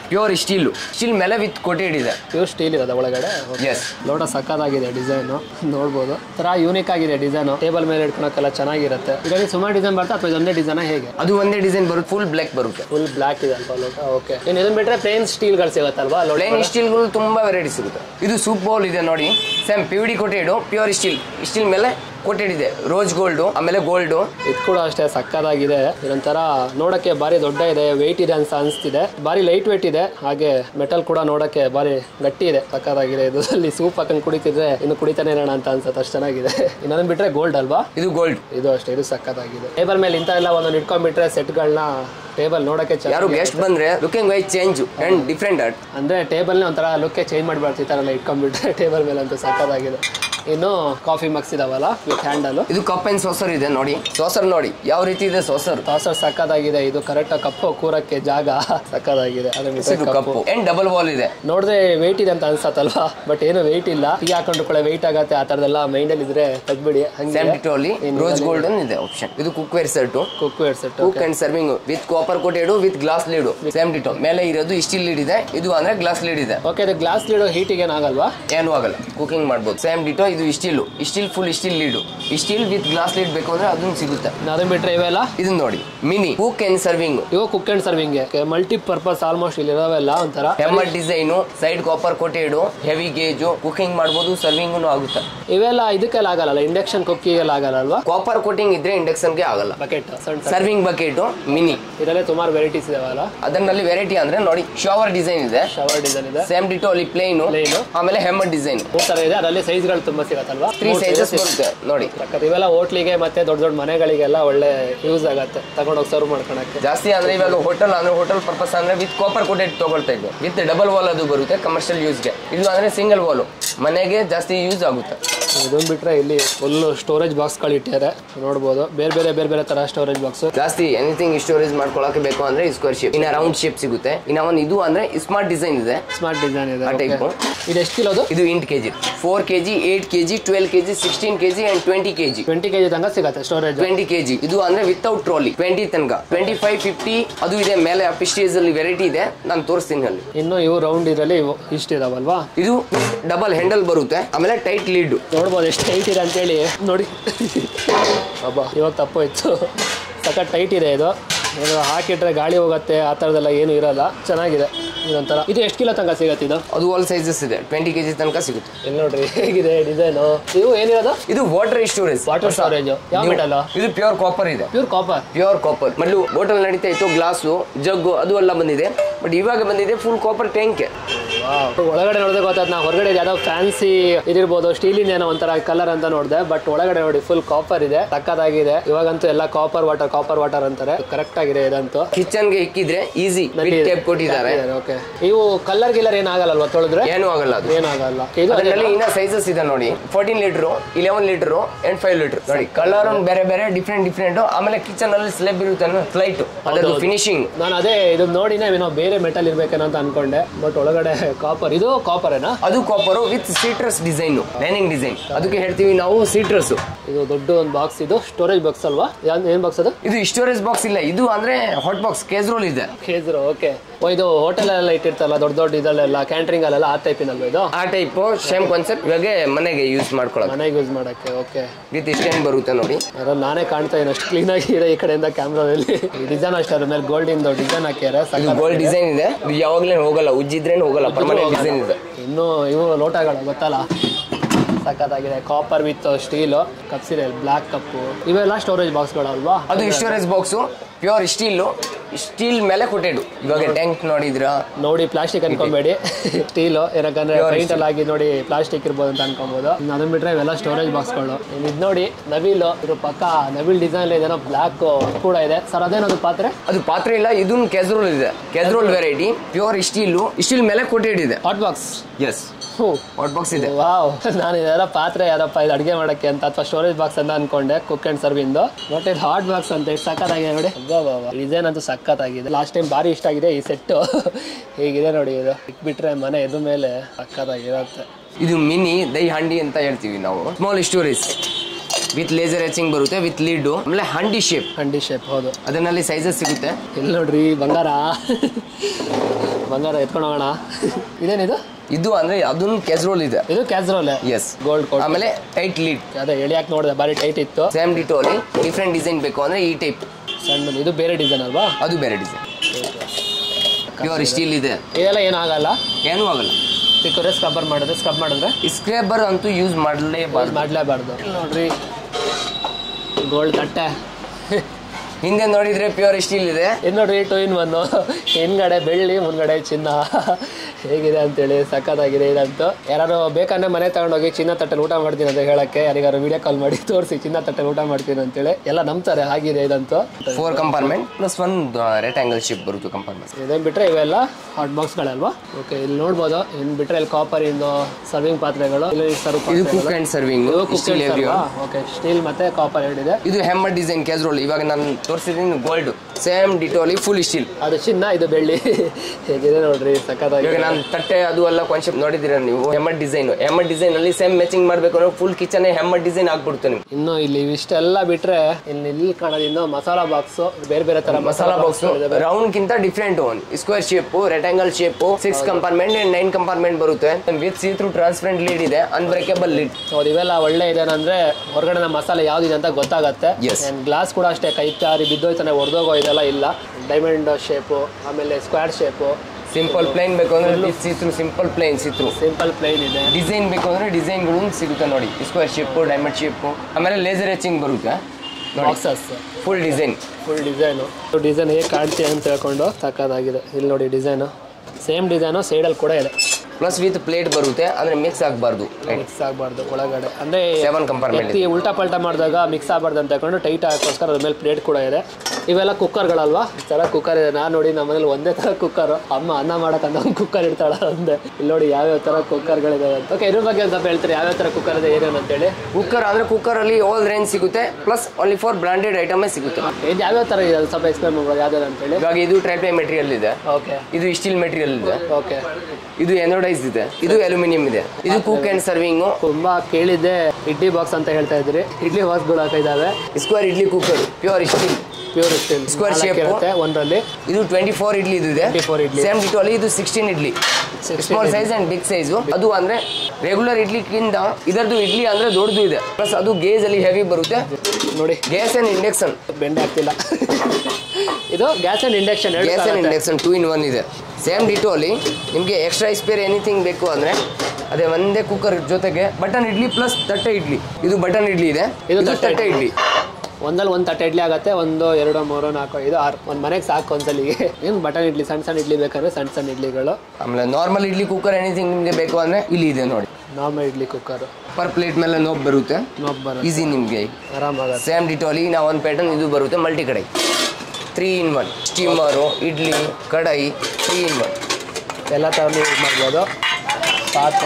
ಪ್ಯೂರ್ ಸ್ಟೀಲ್ ಸ್ಟೀಲ್ ಮೇಲೆ ವಿತ್ ಕೋಟೆಡ್ ಇದೆ ಪ್ಯೂರ್ ಸ್ಟೀಲ್ ಇರೋದ ಒಳಗಡೆ ಎಸ್ ಲೋಟ ಸಕ್ಕತ್ತಾಗಿದೆ ಡಿಸೈನು ನೋಡ್ಬೋದು ತರ ಯೂನಿಕ್ ಆಗಿದೆ ಡಿಸೈನು ಟೇಬಲ್ ಮೇಲೆ ಇಟ್ಕೊಳಕ್ಕೆಲ್ಲ ಚೆನ್ನಾಗಿರುತ್ತೆ ಇದರಲ್ಲಿ ಸುಮಾರು ಡಿಸೈನ್ ಬರುತ್ತೆ ಅಥವಾ ಇದೊಂದೇ ಡಿಸೈನ್ ಹೇಗೆ ಅದು ಒಂದೇ ಡಿಸೈನ್ ಬರುತ್ತೆ ಫುಲ್ ಬ್ಲ್ಯಾಕ್ ಬರುತ್ತೆ ಫುಲ್ ಬ್ಲ್ಯಾಕ್ ಇದೆ ಅಲ್ವಾ ಲೋಟ ಓಕೆ ಇನ್ನು ಇದನ್ನ ಬಿಟ್ರೆ ಪ್ಲೇನ್ ಸ್ಟೀಲ್ಗಳು ಸಿಗುತ್ತಲ್ವಾ ಲೋಟ ಪ್ಲೇನ್ ಸ್ಟೀಲ್ಗಳು ತುಂಬಾ ವೆರೈಟಿ ಸಿಗುತ್ತೆ ಇದು ಸೂಪ್ ಬೌಲ್ ಇದೆ ನೋಡಿ same P D coated pure steel steel ಮೇಲೆ ಕೋಟೆಡ್ ಇದೆ ರೋಸ್ ಗೋಲ್ಡು ಆಮೇಲೆ ಗೋಲ್ಡು ಇದು ಕೂಡ ಅಷ್ಟೇ ಸಕ್ಕತ್ತಾಗಿದೆ ಇದೊಂಥರ ನೋಡಕ್ಕೆ ಬಾರಿ ದೊಡ್ಡ ಇದೆ ವೆಯ್ಟ್ ಇದೆ ಅಂತ ಅನಿಸ್ತಿದೆ ಬಾರಿ ಲೈಟ್ ವೆಯ್ಟ್ ಇದೆ ಹಾಗೆ ಮೆಟಲ್ ಕೂಡ ನೋಡಕ್ಕೆ ಬಾರಿ ಗಟ್ಟಿ ಇದೆ ಸಕ್ಕತ್ತಾಗಿದೆ ಇದು ಅಲ್ಲಿ ಸೂಪ್ ಹಾಕೊಂಡು ಕುಡಿತಿದ್ರೆ ಇನ್ನು ಕುಡಿತಾನೆ ಇರೋಣ ಅಂತ ಅನ್ಸುತ್ತೆ ಅಷ್ಟು ಚೆನ್ನಾಗಿದೆ ಇನ್ನೊಂದು ಬಿಟ್ರೆ ಗೋಲ್ಡ್ ಅಲ್ವಾ ಇದು ಗೋಲ್ಡ್ ಇದು ಅಷ್ಟೇ ಇದು ಸಕ್ಕತ್ತಾಗಿದೆ ಟೇಬಲ್ ಮೇಲೆ ಇಂಥ ಎಲ್ಲ ಒಂದೊಂದು ಇಟ್ಕೊಂಡ್ಬಿಟ್ರೆ ಸೆಟ್ಗಳನ್ನ ಟೇಬಲ್ ನೋಡಕ್ಕೆ ಯಾರು ಚೆನ್ನಾಗಿ ಗೆಸ್ಟ್ ಬಂದ್ರೆ looking wise change and different ಅಟ್ ಅಂದ್ರೆ ಟೇಬಲ್ನೇ ಒಂಥರ ಲುಕ್ಕೆ ಚೇಂಜ್ ಮಾಡ್ಬಾರ್ದು ಈ ಥರ ಎಲ್ಲ ಇಟ್ಕೊಂಡ್ಬಿಟ್ರೆ ಟೇಬಲ್ ಮೇಲೆ ಅಂತೂ ಸಕ್ಕತ್ತಾಗಿದೆ ಇನ್ನು ಕಾಫಿ ಮಗ್ಸ್ ಇದಾವಲ್ಲ ವಿತ್ ಹ್ಯಾಂಡಲ್ ಇದು ಕಪ್ ಅಂಡ್ ಸೋಸರ್ ಇದೆ ನೋಡಿ ಸೋಸರ್ ನೋಡಿ ಯಾವ ರೀತಿ ಇದೆ ಸೋಸರ್ ಸಾಸರ್ ಸಕ್ಕತ್ತಾಗಿದೆ ಇದು ಕರೆಕ್ಟ್ ಕಪ್ಪು ಕೂರಕ್ಕೆ ಜಾಗ ಸಕ್ಕತ್ತಾಗಿದೆ ಅದ್ರ ಇದು ಮಿಸ್ ಕಪ್ಪು ಅಂಡ್ ಡಬಲ್ ವಾಲ್ ಇದೆ ನೋಡಿದ್ರೆ ವೆಯ್ಟ್ ಇದೆ ಅಂತ ಅನ್ಸತ್ತಲ್ವಾ ಬಟ್ ಏನು ವೆಯ್ಟ್ ಇಲ್ಲ ಟೀ ಹಾಕೊಂಡು ಕೂಡ ವೆಯ್ಟ್ ಆಗತ್ತೆ ಆ ಥರದೆಲ್ಲ ಮೈಂಡಲ್ಲಿ ಇದ್ರೆ ತೆಗ್ಬಿಡಿ ಹಂಗೆ ಸ್ಯಾಮ್ ಡಿಟೋಲಿ ರೋಸ್ ಗೋಲ್ಡನ್ ಇದೆ ಆಪ್ಷನ್ ಇದು cookware set cook set cook and serving with copper coated with glass lid same ditto ಮೇಲೆ ಇರೋದು ಸ್ಟೀಲ್ ಲೀಡ್ ಇದೆ ಇದು ಅಂದ್ರೆ ಗ್ಲಾಸ್ ಲೀಡ್ ಇದೆ ಓಕೆ ಇದು ಗ್ಲಾಸ್ ಲೀಡು ಹೀಟಿಗೆ ಏನಾಗಲ್ವಾ ಏನು ಆಗಲ್ಲ ಕುಕಿಂಗ್ ಮಾಡ್ಬೋದು ಸ್ಯಾಮ್ ಡಿಟೋ ಇದು steel steel full steel lid steel with glass lid ಬೇಕು ಅಂದ್ರೆ ಅದನ್ನು ಸಿಗುತ್ತೆ ಅದನ್ನ ಬಿಟ್ರೆ ಇವೆಲ್ಲ ಇದನ್ನ ನೋಡಿ ಮಿನಿ ಕುಕ್ ಅಂಡ್ ಸರ್ವಿಂಗ್ ಇವು ಕುಕ್ ಅಂಡ್ ಸರ್ವಿಂಗ್ಗೆ ಮಲ್ಟಿ ಪರ್ಪಸ್ ಆಲ್ಮೋಸ್ಟ್ ಇಲ್ಲಿ ಇರೋವೆಲ್ಲ ಒಂಥರ hammer design side copper coated heavy gauge cooking ಮಾಡ್ಬೋದು ಸರ್ವಿಂಗ್ ಆಗುತ್ತೆ ಇವೆಲ್ಲ ಇದಕ್ಕೆಲ್ಲ ಆಗಲ್ಲ ಇಂಡಕ್ಷನ್ ಕುಕ್ಕಿಗೆಲ್ಲ ಆಗಲ್ಲ ಅಲ್ವಾ ಕಾಪರ್ ಕೋಟಿಂಗ್ ಇದ್ರೆ ಇಂಡಕ್ಷನ್ಗೆ ಆಗಲ್ಲ ಬಕೆಟ್ ಸಣ್ಣ ಸಣ್ಣ ಸರ್ವಿಂಗ್ ಬಕೆಟು ಮಿನಿ ಇದರಲ್ಲೇ ಸುಮಾರು ವೆರೈಟೀಸ್ ಇದಾವಲ್ಲ ಅದರಲ್ಲಿ ವೆರೈಟಿ ಅಂದ್ರೆ ನೋಡಿ ಶವರ್ ಡಿಸೈನ್ ಇದೆ ಶವರ್ ಡಿಸೈನ್ ಇದೆ ಸೇಮ್ ಡಿಟೋ ಅಲ್ಲಿ ಪ್ಲೇನು Plain. ಆಮೇಲೆ ಹೆಮ್ಮರ್ ಡಿಸೈನ್ ಮೂರ್ ತರ ಇದೆ ಅದರಲ್ಲಿ ಸೈಜ್ಗಳು ತುಂಬಾ ಸಿಗತ್ತಲ್ವಾ ತ್ರೀ ಸೈಜಸ್ ಬರುತ್ತೆ ನೋಡಿ ಸಖತ್ ಇವೆಲ್ಲ ಹೋಟ್ಲಿಗೆ ಮತ್ತೆ ದೊಡ್ಡ ದೊಡ್ಡ ಮನೆಗಳಿಗೆಲ್ಲ ಒಳ್ಳೆ ಯೂಸ್ ಆಗತ್ತೆ ತಗೊಂಡೋಗಿ ಸರ್ವ್ ಮಾಡ್ಕೊಳಕ್ಕೆ ಜಾಸ್ತಿ ಅಂದ್ರೆ ಇವಾಗ ಹೋಟೆಲ್ ಅಂದ್ರೆ ಹೋಟೆಲ್ ಪರ್ಪಸ್ ಅಂದ್ರೆ ವಿತ್ ಕಾಪರ್ ಕೋಟೆಡ್ ತಗೊಳ್ತಾ ಇದ್ವಿ ವಿತ್ ಡಬಲ್ ವಾಲ್ ಅದು ಬರುತ್ತೆ ಕಮರ್ಷಿಯಲ್ ಯೂಸ್ಗೆ ಇದು ಅಂದ್ರೆ ಸಿಂಗಲ್ ವಾಲು ಮನೆಗೆ ಜಾಸ್ತಿ ಯೂಸ್ ಆಗುತ್ತೆ ಇದೊಂದು ಬಿಟ್ರೆ ಇಲ್ಲಿ ಫುಲ್ ಸ್ಟೋರೇಜ್ ಬಾಕ್ಸ್ಗಳು ಇಟ್ಟಿದ್ದಾರೆ ನೋಡ್ಬೋದು ಬೇರೆ ಬೇರೆ ಬೇರೆ ಬೇರೆ ತರ ಸ್ಟೋರೇಜ್ ಬಾಕ್ಸ್ ಜಾಸ್ತಿ ಎನಿಥಿಂಗ್ ಸ್ಟೋರೇಜ್ ಮಾಡ್ಕೊಳಕ್ಕೆ ಬೇಕು ಅಂದ್ರೆ ಸ್ಕ್ವೇರ್ ಶೇಪ್ ಇನ್ನ ರೌಂಡ್ ಶೇಪ್ ಸಿಗುತ್ತೆ ಇನ್ನ ಒಂದು ಇದು ಅಂದ್ರೆ ಸ್ಮಾರ್ಟ್ ಡಿಸೈನ್ ಇದೆ ಸ್ಮಾರ್ಟ್ ಡಿಸೈನ್ ಇದೆ ಆ okay. type. ಇದು ಎಷ್ಟು ಕಿಲೋದು ಇದು ಎಂಟು KG four KG eight KG twelve KG sixteen KG and twenty KG twenty KG ತನಕ ಸಿಗತ್ತೆ ಸ್ಟೋರೇಜ್ ಟ್ವೆಂಟಿ ಕೆಜಿ ಇದು ಅಂದ್ರೆ ವಿತೌಟ್ ಟ್ರಾಲಿ ಟ್ವೆಂಟಿ ತನಕ ಟ್ವೆಂಟಿ ಫೈವ್ ಫಿಫ್ಟಿ ಅದು ಇದೆ ಮೇಲೆ ಅಪಿಸ್ಟೇಜ್ ಅಲ್ಲಿ ವೆರೈಟಿ ಇದೆ ನಾನು ತೋರಿಸ್ತೀನಿ ಅಲ್ಲಿ ಇನ್ನು ಇವು ರೌಂಡ್ ಇದರಲ್ಲಿ ಇವು ಇಷ್ಟು ಇದಾವಲ್ವಾ ಇದು ಡಬಲ್ ಹ್ಯಾಂಡಲ್ ಬರುತ್ತೆ ಆಮೇಲೆ ಟೈಟ್ ಲೀಡ್ ನೋಡ್ಬೋದು ಎಷ್ಟು ಟೈಟ್ ಇದೆ ಅಂತೇಳಿ ನೋಡಿ ಅಬ್ಬ ಇವಾಗ ತಪ್ಪೋಯ್ತು ಸಖತ್ ಟೈಟ್ ಇದೆ ಇದು ಇದು ಹಾಕಿಟ್ರೆ ಗಾಳಿ ಹೋಗುತ್ತೆ ಆ ಥರದ್ದೆಲ್ಲ ಏನು ಇರಲ್ಲ ಚೆನ್ನಾಗಿದೆ ಇದೊಂಥರ ಇದು ಎಷ್ಟು ಕಿಲೋ ತನಕ ಸಿಗತ್ತೆ ಇದು ಅದು ಆಲ್ ಸೈಜಸ್ ಇದೆ ಟ್ವೆಂಟಿ ಕೆಜಿ ತನಕ ಸಿಗುತ್ತೆ ಇಲ್ಲಿ ನೋಡ್ರಿ ಹೇಗಿದೆ ಡಿಸೈನು ಇದು ಏನಿರೋದು ಇದು ವಾಟರ್ ಸ್ಟೋರೇಜ್ ವಾಟರ್ ಸ್ಟೋರೇಜ್ ಯಾವ ಮೆಟಲ್ ಇದು ಪ್ಯೂರ್ ಕಾಪರ್ ಇದೆ ಪ್ಯೂರ್ ಕಾಪರ್ ಪ್ಯೂರ್ ಕಾಪರ್ ಮೊದಲು ಹೋಟೆಲ್ ನಡೀತಾ ಇತ್ತು ಗ್ಲಾಸು ಜಗ್ಗು ಅದು ಎಲ್ಲ ಬಂದಿದೆ ಬಟ್ ಇವಾಗ ಬಂದಿದೆ ಫುಲ್ ಕಾಪರ್ ಟ್ಯಾಂಕ್ ಒಳಗಡೆ ನೋಡಿದ್ರೆ ಗೊತ್ತಾಯ್ತು ನಾ ಹೊರಗಡೆ ಯಾವ್ದೋ ಫ್ಯಾನ್ಸಿ ಇದಿರ್ಬೋದು ಸ್ಟೀಲಿನ ಏನೋ ಒಂಥರ ಕಲರ್ ಅಂತ ನೋಡಿದೆ ಬಟ್ ಒಳಗಡೆ ನೋಡಿ ಫುಲ್ ಕಾಪರ್ ಇದೆ ಸಕ್ಕತ್ತಾಗಿದೆ ಇವಾಗಂತೂ ಎಲ್ಲ ಕಾಪರ್ ವಾಟರ್ ಕಾಪರ್ ವಾಟರ್ ಅಂತಾರೆ ಕರೆಕ್ಟ್ ಆಗಿದೆ ಇದಂತೂ ಕಿಚನ್ಗೆ ಇಕ್ಕಿದ್ರೆ ಈಸಿ ಟೇಪ್ ಕೊಟ್ಟಿದ್ದಾರೆ ಓಕೆ ಇವು ಕಲರ್ ಗಿಲ್ಲರ್ ಏನಾಗಲ್ಲಲ್ವಾ ತೊಳೆದ್ರೆ ಏನೂ ಆಗಲ್ಲ ಅದು ಏನಾಗಲ್ಲ ಇದು ಅದರಲ್ಲಿ ಇನ್ನ ಸೈಜಸ್ ಇದೆ ನೋಡಿ fourteen litre eleven litre and five litre ನೋಡಿ ಕಲರ್ ಬೇರೆ ಬೇರೆ ಡಿಫ್ರೆಂಟ್ ಡಿಫ್ರೆಂಟ್ ಆಮೇಲೆ ಕಿಚನ್ ಅಲ್ಲಿ ಸ್ಲೆಬ್ ಇರುತ್ತೆ ಫ್ಲೈಟ್ ಅದರದ್ದು ಫಿನಿಶಿಂಗ್ ನಾನು ಅದೇ ಇದು ನೋಡಿನೇ ಏನೋ ಬೇರೆ ಮೆಟಲ್ ಇರ್ಬೇಕೇನೋ ಅಂತ ಅನ್ಕೊಂಡೆ ಬಟ್ ಒಳಗಡೆ ಕಾಪರ್ ಇದು ಕಾಪರೇನಾ ಅದು copper with citrus design lining design ಅದಕ್ಕೆ ಹೇಳ್ತೀವಿ ನಾವು ಸೀಟ್ರಸ್ ಇದು ದೊಡ್ಡ ಒಂದು ಬಾಕ್ಸ್ ಇದು ಸ್ಟೋರೇಜ್ ಬಾಕ್ಸ್ ಅಲ್ವಾ ಯಾನ್- ಏನ್ ಬಾಕ್ಸ್ ಅದು ಇದು ಸ್ಟೋರೇಜ್ ಬಾಕ್ಸ್ ಇಲ್ಲ ಇದು ಅಂದ್ರೆ ಹಾಟ್ ಬಾಕ್ಸ್ ಕೇಜ್ರೋಲ್ ಇದೆ ಕೇಜ್ರು ಓಕೆ ಓ ಇದು ಹೋಟೆಲ್ ಎಲ್ಲ ಇಟ್ಟಿರ್ತಾರಲ್ಲ ದೊಡ್ಡ ದೊಡ್ಡ ಇದಲ್ಲೆಲ್ಲ ಕ್ಯಾಂಟ್ರಿಂಗ್ ಅಲ್ಲೆಲ್ಲ ಆ ಟೈಪಿನಲ್ವಾ ಇದು ಆ ಟೈಪ್ ಸೇಮ್ ಕಾನ್ಸೆಪ್ಟ್ ಇವಾಗ ಮನೆಗೆ ಯೂಸ್ ಮಾಡ್ಕೊಳ್ಳೋದು ಮನೆಗೆ ಯೂಸ್ ಮಾಡಕ್ಕೆ ಓಕೆ ವಿತ್ ಸ್ಟ್ಯಾಂಡ್ ಬರುತ್ತೆ ನೋಡಿ ಅದ್ರಲ್ಲಿ ನಾನೇ ಕಾಣ್ತಾ ಇದ್ದೀನಿ ಅಷ್ಟು ಕ್ಲೀನ್ ಆಗಿ ಇದೆ ಈ ಕಡೆಯಿಂದ ಕ್ಯಾಮ್ರಾದಲ್ಲಿ ಡಿಸೈನ್ ಅಷ್ಟೇ ಅದ್ರ ಮೇಲೆ ಗೋಲ್ಡಿಂದ ಡಿಸೈನ್ ಹಾಕ್ಯಾರ ಇದು ಗೋಲ್ಡ್ ಡಿಸೈನ್ ಇದೆ ಇದು ಯಾವಾಗ್ಲೇ ಹೋಗಲ್ಲ ಉಜ್ಜಿದ್ರೇನು ಹೋಗಲ್ಲ ಪರ್ಮನೆಂಟ್ ಡಿಸೈನ್ ಇದೆ ಇನ್ನು ಇವು ಲೋಟಗಳು ಗೊತ್ತಲ್ಲ ಸಖತ್ತಾಗಿದೆ ಕಾಪರ್ ವಿತ್ ಸ್ಟೀಲು ಕಪ್ಸ್ ಇದೆ ಬ್ಲ್ಯಾಕ್ ಕಪ್ಪು ಇವೆಲ್ಲ ಸ್ಟೋರೇಜ್ ಬಾಕ್ಸ್ಗಳಲ್ವಾ ಅದು storage box pure steel steel ಮೇಲೆ ಕೊಟ್ಟಿದ್ದು ಇವಾಗ ಟ್ಯಾಂಕ್ ನೋಡಿದ್ರ ನೋಡಿ ಪ್ಲಾಸ್ಟಿಕ್ ಅನ್ಕೊಂಬೇಡಿ ಸ್ಟೀಲು ಏನಕ್ಕಂದ್ರೆ Pure ಪೈಂಟ್ ಅಲ್ಲಿ ಆಗಿ ನೋಡಿ ಪ್ಲಾಸ್ಟಿಕ್ ಇರ್ಬೋದು ಅಂತ ಅನ್ಕೊಬೋದು ಇನ್ನು ಅದನ್ನ ಬಿಟ್ರೆ ಇವೆಲ್ಲ ಸ್ಟೋರೇಜ್ ಬಾಕ್ಸ್ಗಳು ಇದು ನೋಡಿ ನವಿಲು ಇದ್ರ ಪಕ್ಕ ನವಿಲ್ ಡಿಸೈನ್ ಇದೇನೋ ಬ್ಲ್ಯಾಕ್ ಕೂಡ ಇದೆ ಸರ್ ಅದೇನದು ಪಾತ್ರೆ ಅದು ಪಾತ್ರೆ ಇಲ್ಲ ಇದನ್ನು ಕೆಜ್ರೋಲ್ ಇದೆ casserole variety pure steel steel ಮೇಲೆ ಕೊಟ್ಟಿಡ್ ಇದೆ hot box yes hot box ಇದೆ ವಾವ್ ನಾನು ಇದೆಲ್ಲ ಪಾತ್ರೆ ಯಾರಪ್ಪ ಇದು ಅಡುಗೆ ಮಾಡಕ್ಕೆ ಅಂತ ಅಥವಾ ಸ್ಟೋರೇಜ್ ಬಾಕ್ಸ್ ಅಂತ ಅನ್ಕೊಂಡೆ ಕುಕ್ ಅಂಡ್ ಸರ್ವಿಂದು ಬಟ್ ಇದು ಹಾಟ್ ಬಾಕ್ಸ್ ಅಂತ ಎಷ್ಟು ಸಕ್ಕತ್ತಾಗಿದೆ ನೋಡಿ ಡಿಸೈನ್ ಅಂತೂ ಸಕ್ಕತ್ತಾಗಿದೆ ಲಾಸ್ಟ್ ಟೈಮ್ ಭಾರಿ ಇಷ್ಟ ಆಗಿದೆ ಈ ಸೆಟ್ಟು ಹೀಗಿದೆ ನೋಡಿ ಇದು ಇಟ್ಬಿಟ್ರೆ ಮನೆ ಎದು ಮೇಲೆ ಸಕ್ಕತ್ತಾಗಿರುತ್ತೆ ಇದು ಮಿನಿ ದೈ ಹಂಡಿ ಅಂತ ಹೇಳ್ತೀವಿ ನಾವು small storage with laser etching ಬರುತ್ತೆ ವಿತ್ ಲೀಡ್ ಆಮೇಲೆ ಹಂಡಿ ಶೇಪ್ ಹಂಡಿ ಶೇಪ್ ಹೌದು ಅದರಲ್ಲಿ ಸೈಜಸ್ ಸಿಗುತ್ತೆ ಇಲ್ಲಿ ನೋಡ್ರಿ ಬಂಗಾರ ಬಂಗಾರ ಎತ್ಕೊಂಡು ಹೋಗೋಣ ಇದೇನಿದು ಇದು ಅಂದ್ರೆ ಅದೊಂದು ಕೆಸ್ರೋಲ್ ಇದೆ ಇದು ಕ್ಯಾಸ್ರೋಲ್ ಎಸ್ ಗೋಲ್ಡ್ ಕೋಟ್ ಆಮೇಲೆ ಟೈಟ್ ಲೀಡ್ ಅದೇ ಎಳಿಯಾಕ್ ನೋಡಿದೆ ಬಾರಿ ಟೈಟ್ ಇತ್ತು ಸೇಮ್ ಡಿಟೋಲಿ ಡಿಫ್ರೆಂಟ್ ಡಿಸೈನ್ ಬೇಕು ಅಂದ್ರೆ ಈ ಟೈಪ್ ಸಣ್ಣ ಇದು ಬೇರೆ ಡಿಸೈನ್ ಅಲ್ವಾ ಅದು ಬೇರೆ ಡಿಸೈನ್ ಪ್ಯೂರ್ ಸ್ಟೀಲ್ ಇದೆ ಇದೆಲ್ಲ ಏನಾಗಲ್ಲ ಏನೂ ಆಗಲ್ಲ ಸಿಕ್ಕರೆ ಸ್ಕ್ರಬ್ಬರ್ ಮಾಡಿದ್ರೆ ಸ್ಕ್ರಬ್ ಮಾಡಿದ್ರೆ ಸ್ಕ್ರೇಬರ್ ಅಂತೂ ಯೂಸ್ ಮಾಡಲೇಬಾರ್ದು ಮಾಡಲೇಬಾರ್ದು ಇಲ್ಲಿ ನೋಡ್ರಿ ಗೋಲ್ಡ್ ತಟ್ಟೆ ಹಿಂದೆ ನೋಡಿದ್ರೆ ಪ್ಯೂರ್ ಸ್ಟೀಲ್ ಇದೆ ಇದು ನೋಡ್ರಿ ಟು ಇನ್ ಒನ್ ಹಿಂದ್ಗಡೆ ಬೆಳ್ಳಿ ಮುಂದ್ಗಡೆ ಚಿನ್ನ ಹೇಗಿದೆ ಅಂತೇಳಿ ಸಕ್ಕತ್ತಾಗಿದೆ ಇದಂತೂ ಯಾರು ಬೇಕಂದ್ರೆ ಮನೆ ತಗೊಂಡೋಗಿ ಚಿನ್ನ ತಟ್ಟೆಲಿ ಊಟ ಮಾಡ್ತೀನಿ ಅಂತ ಹೇಳಕ್ಕೆ ಯಾರಿಗಾರು ವಿಡಿಯೋ ಕಾಲ್ ಮಾಡಿ ತೋರಿಸಿ ಚಿನ್ನ ತಟ್ಟೆಲಿ ಊಟ ಮಾಡ್ತೀನಿ ಅಂತೇಳಿ ಎಲ್ಲ ನಂಬ್ತಾರೆ ಆಗಿದೆ ಇದಂತೂ four compartment plus one rectangle shape ಬರುತ್ತೆ ಕಂಪಾರ್ಟ್ಮೆಂಟ್ ಇದನ್ನ ಬಿಟ್ರೆ ಇವೆಲ್ಲ ಹಾಟ್ ಬಾಕ್ಸ್ಗಳಲ್ವಾ ಓಕೆ ಇಲ್ಲಿ ನೋಡ್ಬೋದು ಇನ್ನು ಬಿಟ್ರೆ ಇಲ್ಲಿ ಕಾಪರ್ ಇಂದು ಸರ್ವಿಂಗ್ ಪಾತ್ರೆಗಳು ಇಲ್ಲಿ ಸರ್ವ್ ಇದು cook and serving steel okay steel ಮತ್ತೆ ಕಾಪರ್ ಎರಡಿದೆ ಇದು ಹೆಮ್ಮರ್ ಡಿಸೈನ್ ಕ್ಯಾಸ್ರೋಲ್ ಇವಾಗ ನಾನು ತೋರಿಸಿದ್ದೀನಿ ಗೋಲ್ಡ್ ಸೇಮ್ ಡಿಟೋಲಿ ಫುಲ್ ಸ್ಟೀಲ್ ಅದು ಚಿನ್ನ ಇದು ಬೆಳ್ಳಿ ಹೇಗಿದೆ ನೋಡ್ರಿ ಸಕ್ಕತ್ತಾಗಿ ಇವಾಗ ನಾನು ತಟ್ಟೆ ಅದು ಎಲ್ಲ ಕಾನ್ಸೆಪ್ಟ್ ನೋಡಿದ್ದೀರ ನೀವು ಹೆಮ್ಮರ್ ಡಿಸೈನ್ ಹೆಮ್ಮರ್ ಡಿಸೈನ್ ಅಲ್ಲಿ ಸೇಮ್ ಮ್ಯಾಚಿಂಗ್ ಮಾಡ್ಬೇಕು ಅಂದ್ರೆ ಫುಲ್ ಕಿಚನ್ ಹೆಮ್ಮರ್ ಡಿಸೈನ್ ಆಗ್ಬಿಡುತ್ತೆ ನಿಮ್ಗೆ ಇನ್ನು ಇಲ್ಲಿ ಇಷ್ಟೆಲ್ಲ ಬಿಟ್ರೆ ಇಲ್ಲಿ ಇಲ್ಲಿ ಕಾಣೋದು ಇನ್ನು ಮಸಾಲಾ ಬಾಕ್ಸ್ ಬೇರೆ ಬೇರೆ ತರ ಮಸಾಲಾ ಬಾಕ್ಸ್ ರೌಂಡ್ ಗಿಂತ different one square shape rectangle shape six compartment and nine compartment ಬರುತ್ತೆ with see through transparent lid ಇದೆ ಅನ್ಬ್ರೇಕಬಲ್ ಲೀಡ್ ಹೌದು ಇವೆಲ್ಲ ಒಳ್ಳೆ ಇದೆ ಅಂದ್ರೆ ಹೊರಗಡೆ ನಮ್ಮ ಮಸಾಲೆ ಯಾವ್ದಿದೆ ಅಂತ ಗೊತ್ತಾಗತ್ತೆ Yes. ಗ್ಲಾಸ್ ಕೂಡ ಅಷ್ಟೇ ಕೈ ಚಾರಿ ಬಿದ್ದೋಯ್ತಾನೆ ಒಡೆದೋಗೋ ಇದೆಲ್ಲ ಇಲ್ಲ ಡೈಮಂಡ್ ಶೇಪು ಆಮೇಲೆ ಸ್ಕ್ವೇರ್ ಶೇಪು ಸಿಂಪಲ್ ಪ್ಲೇನ್ ಬೇಕು ಅಂದ್ರೆ see through simple plain see through simple plain ಇದೆ ಡಿಸೈನ್ ಬೇಕು ಅಂದ್ರೆ ಡಿಸೈನ್ಗಳು ಸಿಗುತ್ತೆ ನೋಡಿ ಸ್ಕ್ವೇರ್ ಶೇಪ್ ಡೈಮಂಡ್ ಶೇಪ್ ಆಮೇಲೆ ಲೇಸರ್ ಎಚಿಂಗ್ ಬರುತ್ತೆ ನೋಡಿ boxes full design full design design ಹೇಗೆ ಕಾಣ್ತೀಯ ಅಂತ ಹೇಳ್ಕೊಂಡು ಸಕ್ಕತ್ತಾಗಿದೆ ಇಲ್ಲಿ ನೋಡಿ ಡಿಸೈನು ಸೇಮ್ ಡಿಸೈನು ಸೈಡಲ್ಲಿ ಕೂಡ ಇದೆ ಪ್ಲಸ್ ವಿತ್ ಪ್ಲೇಟ್ ಬರುತ್ತೆ ಅಂದ್ರೆ ಮಿಕ್ಸ್ ಆಗಬಾರ್ದು ಮಿಕ್ಸ್ ಆಗಬಾರ್ದು ಒಳಗಡೆ ಅಂದರೆ ಸೆವೆನ್ ಕಂಪಾರ್ಟ್ಮೆಂಟ್ ಎತ್ತಿ ಉಲ್ಟಾ ಪಲ್ಟಾ ಮಾಡಿದಾಗ ಮಿಕ್ಸ್ ಆಗಬಾರ್ದು ಅಂತ ಹೇಳ್ಕೊಂಡು ಟೈಟ್ ಹಾಕೋಸ್ಕರ ಅದ್ರ ಮೇಲೆ ಪ್ಲೇಟ್ ಕೂಡ ಇದೆ ಇವೆಲ್ಲ ಕುಕ್ಕರ್ಗಳಲ್ವಾ ಈ ಥರ ಕುಕ್ಕರ್ ಇದೆ ನಾನು ನೋಡಿ ನಮ್ಮ ಮನೇಲಿ ಒಂದೇ ಥರ ಕುಕ್ಕರ್ ಅಮ್ಮ ಅನ್ನ ಮಾಡಕ್ಕಂತ ಒಂದು ಕುಕ್ಕರ್ ಇಡ್ತಾಳ ಅಂದೆ ಇಲ್ಲಿ ನೋಡಿ ಯಾವ್ಯಾವ ಥರ ಕುಕ್ಕರ್ಗಳಿದಾವೆ ಅಂತ ಓಕೆ ಇದ್ರ ಬಗ್ಗೆ ಒಂದು ಸ್ವಲ್ಪ ಹೇಳ್ತಾರೆ ಯಾವ್ಯಾವ ಥರ ಕುಕ್ಕರ್ ಇದೆ ಏನೇನು ಅಂತೇಳಿ ಕುಕ್ಕರ್ ಅಂದ್ರೆ ಕುಕ್ಕರ್ ಅಲ್ಲಿ ಆಲ್ ರೇಂಜ್ ಸಿಗುತ್ತೆ ಪ್ಲಸ್ ಓನ್ಲಿ ಫಾರ್ ಬ್ರಾಂಡೆಡ್ ಐಟಮೇ ಸಿಗುತ್ತೆ ಇದು ಯಾವ್ಯಾವ ಥರ ಇದೆ ಅದು ಸ್ವಲ್ಪ ಎಕ್ಸ್ಪ್ಲೇನ್ ಮಾಡ್ಬೋದು ಯಾವ್ದು ಅಂತೇಳಿ ಇವಾಗ ಇದು ಟ್ರೈಪ್ಲೈ ಮೆಟೀರಿಯಲ್ ಇದೆ ಓಕೆ ಇದು ಸ್ಟೀಲ್ ಮೆಟೀರಿಯಲ್ ಇದೆ ಓಕೆ ಇದು ಎನೋಡೈಸ್ ಇದೆ ಇದು ಅಲ್ಯೂಮಿನಿಯಂ ಇದೆ ಇದು ಕುಕ್ ಅಂಡ್ ಸರ್ವಿಂಗ್ ತುಂಬಾ ಕೇಳಿದ್ದೆ ಇಡ್ಲಿ ಬಾಕ್ಸ್ ಅಂತ ಹೇಳ್ತಾ ಇದ್ರಿ ಇಡ್ಲಿ ಬಾಕ್ಸ್ಗಳು ಹಾಕಿದ್ದಾವೆ square idli cooker pure steel pure steel Square shape. ಇರುತ್ತೆ ಒಂದರಲ್ಲಿ ಇದು ಟ್ವೆಂಟಿ ಫೋರ್ ಇಡ್ಲಿ ಇದು ಇದೆ 24 ಇಡ್ಲಿ. ಸೇಮ್ ಡಿಟೋ ಅಲ್ಲಿ ಇದು sixteen idli small size and big size ಅದು ಅಂದ್ರೆ ರೆಗ್ಯುಲರ್ ಇಡ್ಲಿಕ್ಕಿಂತ ಇದರದ್ದು ಇಡ್ಲಿ ಅಂದ್ರೆ ದೊಡ್ಡದು ಇದೆ ಪ್ಲಸ್ ಅದು ಗೇಜ್ ಅಲ್ಲಿ ಹೆವಿ ಬರುತ್ತೆ ನೋಡಿ ಗ್ಯಾಸ್ ಅಂಡ್ ಇಂಡಕ್ಷನ್ ಬೆಂಡೆ ಆಗ್ತಿಲ್ಲ ಇದು gas and induction gas and induction two in one ಇದೆ ಸೇಮ್ ಡಿಟೋ ಅಲ್ಲಿ ನಿಮಗೆ ಎಕ್ಸ್ಟ್ರಾ ಸ್ಪೇರ್ ಎನಿಥಿಂಗ್ ಬೇಕು ಅಂದ್ರೆ ಅದೇ ಒಂದೇ ಕುಕ್ಕರ್ ಜೊತೆಗೆ ಬಟನ್ ಇಡ್ಲಿ ಪ್ಲಸ್ ತಟ್ಟೆ ಇಡ್ಲಿ ಇದು ಬಟನ್ ಇಡ್ಲಿ ಇದೆ ಇದು ಇದು ತಟ್ಟೆ ತಟ್ಟೆ ಇಡ್ಲಿ ಒಂದಲ್ಲಿ ಒಂದು ತಟ್ಟೆ ಇಡ್ಲಿ ಆಗುತ್ತೆ ಒಂದು ಎರಡು ಮೂರು ನಾಲ್ಕು ಐದು ಆರು ಒಂದು ಮನೆಗೆ ಸಾಕು ಒಂದ್ಸಲಿಗೆ ಏನು ಬಟನ್ ಇಡ್ಲಿ ಸಣ್ಣ ಸಣ್ಣ ಇಡ್ಲಿ ಬೇಕಾದ್ರೆ ಸಣ್ಣ ಸಣ್ಣ ಇಡ್ಲಿಗಳು ಆಮೇಲೆ ನಾರ್ಮಲ್ ಇಡ್ಲಿ ಕುಕ್ಕರ್ ಎನಿಥಿಂಗ್ ನಿಮಗೆ ಬೇಕು ಅಂದ್ರೆ ಇಲ್ಲಿ ಇದೆ ನೋಡಿ normal idli cooker per plate ಮೇಲೆ ನೋಬ್ ಬರುತ್ತೆ ನೋಬ್ ಬರುತ್ತೆ ಈಸಿ ನಿಮಗೆ ಆರಾಮಾಗತ್ತೆ ಸೇಮ್ ಡಿಟೋಲಿ ನಾವು ಒಂದು ಪ್ಯಾಟರ್ನ್ ಇದು ಬರುತ್ತೆ multi kadai three in one steamer idli kadai three in one ಎಲ್ಲ ಥರ ಯೂಸ್ ಮಾಡ್ಬೋದು ಪಾತ್ರೆ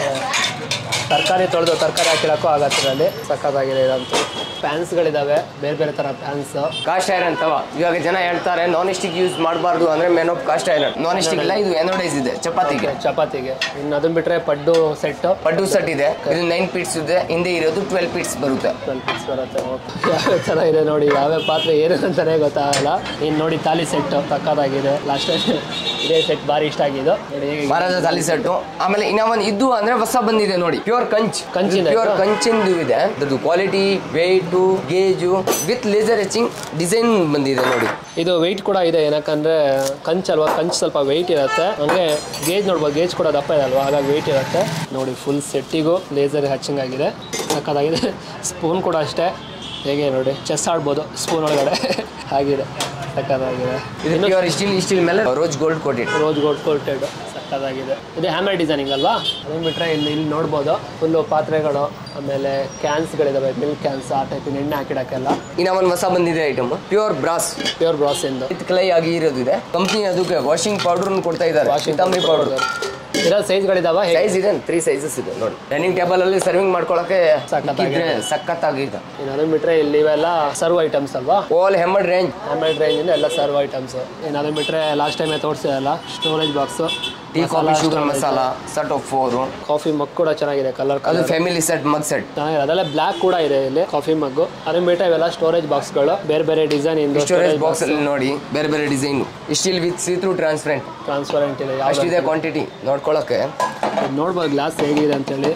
ತರಕಾರಿ ತೊಳೆದು ತರಕಾರಿ ಹಾಕಿಡೋಕ್ಕೂ ಆಗತ್ತೆ ಇದರಲ್ಲಿ ಸಕ್ಕತ್ತಾಗಿದೆ ಇದಂತೂ ಪ್ಯಾನ್ಸ್ಗಳಿದ್ದಾವೆ ಬೇರೆ ಬೇರೆ ಥರ ಪ್ಯಾನ್ಸ್ ಕಾಸ್ಟ್ ಐರನ್ ತವ ಇವಾಗ ಜನ ಹೇಳ್ತಾರೆ ನಾನ್ ಸ್ಟಿಕ್ ಯೂಸ್ ಮಾಡಬಾರ್ದು ಅಂದ್ರೆ men of cast iron non stick ಇಲ್ಲ ಇದು ಎನೋಡೈಸ್ ಇದೆ ಚಪಾತಿಗೆ ಚಪಾತಿಗೆ ಇನ್ನು ಅದನ್ನ ಬಿಟ್ಟರೆ ಪಡ್ಡು ಸೆಟ್ಟು ಪಡ್ಡು ಸೆಟ್ ಇದೆ ಇದು ನೈನ್ ಪೀಟ್ಸ್ ಇದೆ ಹಿಂದೆ ಇರೋದು ಟ್ವೆಲ್ ಪೀಟ್ಸ್ ಬರುತ್ತೆ ಟ್ವೆಲ್ ಪೀಸ್ ಬರುತ್ತೆ ಯಾವ್ಯಾವ ಥರ ಇದೆ ನೋಡಿ ಯಾವ್ಯಾವ ಪಾತ್ರೆ ಏನು ಅಂತಾನೆ ಗೊತ್ತಾಗಲ್ಲ ಇನ್ನು ನೋಡಿ ತಾಲಿ ಸೆಟ್ ಸಕ್ಕತ್ತಾಗಿದೆ ಲಾಸ್ಟ್ ಟೈಮ್ ಇದೇ ಸೆಟ್ ಭಾರಿ ಇಷ್ಟ ಆಗಿದ್ದು ನೋಡಿ ಹೇಗೆ ಮರದ ತಾಲಿ ಸೆಟ್ಟು ಆಮೇಲೆ ಇನ್ನ ಒಂದು ಇದು ಅಂದ್ರೆ ಹೊಸ ಬಂದಿದೆ ನೋಡಿ ಪ್ಯೂರ್ ಕಂಚ್ ಕಂಚಿಂದ ಪ್ಯೂರ್ ಇದು? ಕಂಚಿಂದು ಇದೆ ಅದ್ರದ್ದು quality weight gauge with laser etching design ಬಂದಿದೆ ನೋಡಿ ಇದು ವೆಯ್ಟ್ ಕೂಡ ಇದೆ ಏನಕ್ಕಂದ್ರೆ ಕಂಚ್ ಅಲ್ವಾ ಕಂಚ್ ಸ್ವಲ್ಪ ವೆಯ್ಟ್ ಇರುತ್ತೆ ಹಂಗೆ ಗೇಜ್ ನೋಡ್ಬೋದು ಗೇಜ್ ಕೂಡ ದಪ್ಪ ಇದೆ ಅಲ್ವಾ ಹಾಗಾಗಿ ವೆಯ್ಟ್ ಇರುತ್ತೆ ನೋಡಿ ಫುಲ್ ಸೆಟ್ಟಿಗೂ ಲೇಸರ್ ಹ್ಯಾಚಿಂಗ್ ಆಗಿದೆ ಸಕ್ಕತ್ತಾಗಿದೆ ಸ್ಪೂನ್ ಕೂಡ ಅಷ್ಟೇ ಹೇಗೆ ನೋಡಿ ಚೆಸ್ ಆಡ್ಬೋದು ಸ್ಪೂನ್ ಒಳಗಡೆ ಆಗಿದೆ ಸಕ್ಕತ್ತಾಗಿದೆ ಇದು ಪ್ಯೂರ್ ಸ್ಟೀಲ್ ಸ್ಟೀಲ್ ಮೇಲೆ rose gold coated rose gold coated ಸಕ್ಕತ್ತಾಗಿದೆ ಇದು ಹ್ಯಾಮರ್ ಡಿಸೈನಿಂಗ್ ಅಲ್ವಾ ಅದನ್ನ ಬಿಟ್ಟರೆ ಇಲ್ಲಿ ಇಲ್ಲಿ ನೋಡ್ಬೋದು ಫುಲ್ಲು ಪಾತ್ರೆಗಳು ಆಮೇಲೆ ಕ್ಯಾನ್ಸ್ಗಳಿದಾವೆ ಮಿಲ್ಕ್ ಕ್ಯಾನ್ಸ್ ಆ ಟೈಪ್ ಎಣ್ಣೆ ಹಾಕಿಡೋಕ್ಕೆಲ್ಲ ಇನ್ನ ಒಂದು ಹೊಸ ಬಂದಿದೆ ಐಟಮ್ ಪ್ಯೂರ್ ಬ್ರಾಸ್ ಪ್ಯೂರ್ ಬ್ರಾಸಿಂದು ವಿತ್ ಕ್ಲೈ ಆಗಿ ಇರೋದು ಇದೆ ಕಂಪ್ನಿ ಅದಕ್ಕೆ ವಾಷಿಂಗ್ ಪೌಡರ್ ಕೊಡ್ತಾ ಇದ್ದಾರೆ ವಾಷಿಂಗ್ ವಾಷಿಂಗ್ ಪೌಡರ್ ಇರೋ ಸೈಜ್ಗಳಿದಾವ ಸೈಜ್ ಇದೆ ತ್ರೀ ಸೈಜಸ್ ಇದೆ ನೋಡಿ ಡೈನಿಂಗ್ ಟೇಬಲ್ ಅಲ್ಲಿ ಸರ್ವಿಂಗ್ ಮಾಡ್ಕೊಳಕ್ಕೆ ಸಖತ್ತಾಗಿದೆ. ಇಕ್ಕಿದ್ರೆ ಸಖತ್ತಾಗಿದೆ ಇನ್ನು ಅದನ್ನ ಬಿಟ್ಟರೆ ಇಲ್ಲಿ ಇವೆಲ್ಲ ಸರ್ವ್ ಐಟಮ್ಸ್ ಅಲ್ವಾ ಆಲ್ ಹೆಮ್ಮಡ್ ರೇಂಜ್ ಹ್ಯಾಮರ್ ರೇಂಜಿಂದ ಎಲ್ಲ ಸರ್ವ್ ಐಟಮ್ಸ್ ಇನ್ನು ಅದನ್ನ ಬಿಟ್ಟರೆ ಲಾಸ್ಟ್ ಟೈಮೇ ತೋರಿಸಿದಲ್ಲ storage box tea coffee sugar masala set of four coffee mug ಕೂಡ ಚೆನ್ನಾಗಿದೆ ಕಲರ್ ಅದು ಫ್ಯಾಮಿಲಿ ಸೆಟ್ ಮಗ್ ಸೆಟ್ ಚೆನ್ನಾಗಿದೆ ಅದೆಲ್ಲ ಬ್ಲ್ಯಾಕ್ ಕೂಡ ಇದೆ ಇಲ್ಲಿ ಕಾಫಿ ಮಗ್ಗು ಅದನ್ನ ಬಿಟ್ಟರೆ ಇವೆಲ್ಲ ಸ್ಟೋರೇಜ್ ಬಾಕ್ಸ್ಗಳು ಬೇರೆ ಬೇರೆ ಡಿಸೈನ್ ಇಂದು ಸ್ಟೋರೇಜ್ ಬಾಕ್ಸ್ ಅಲ್ಲಿ ನೋಡಿ ಬೇರೆ ಬೇರೆ design steel with see through transparent transparent ಇದೆ ಯಾವ್ದು ಅಷ್ಟಿದೆ ಕ್ವಾಂಟಿಟಿ ನೋಡ್ಕೊಳಕ್ಕೆ ನೋಡ್ಬೋದು ಗ್ಲಾಸ್ ಹೇಗಿದೆ ಅಂತೇಳಿ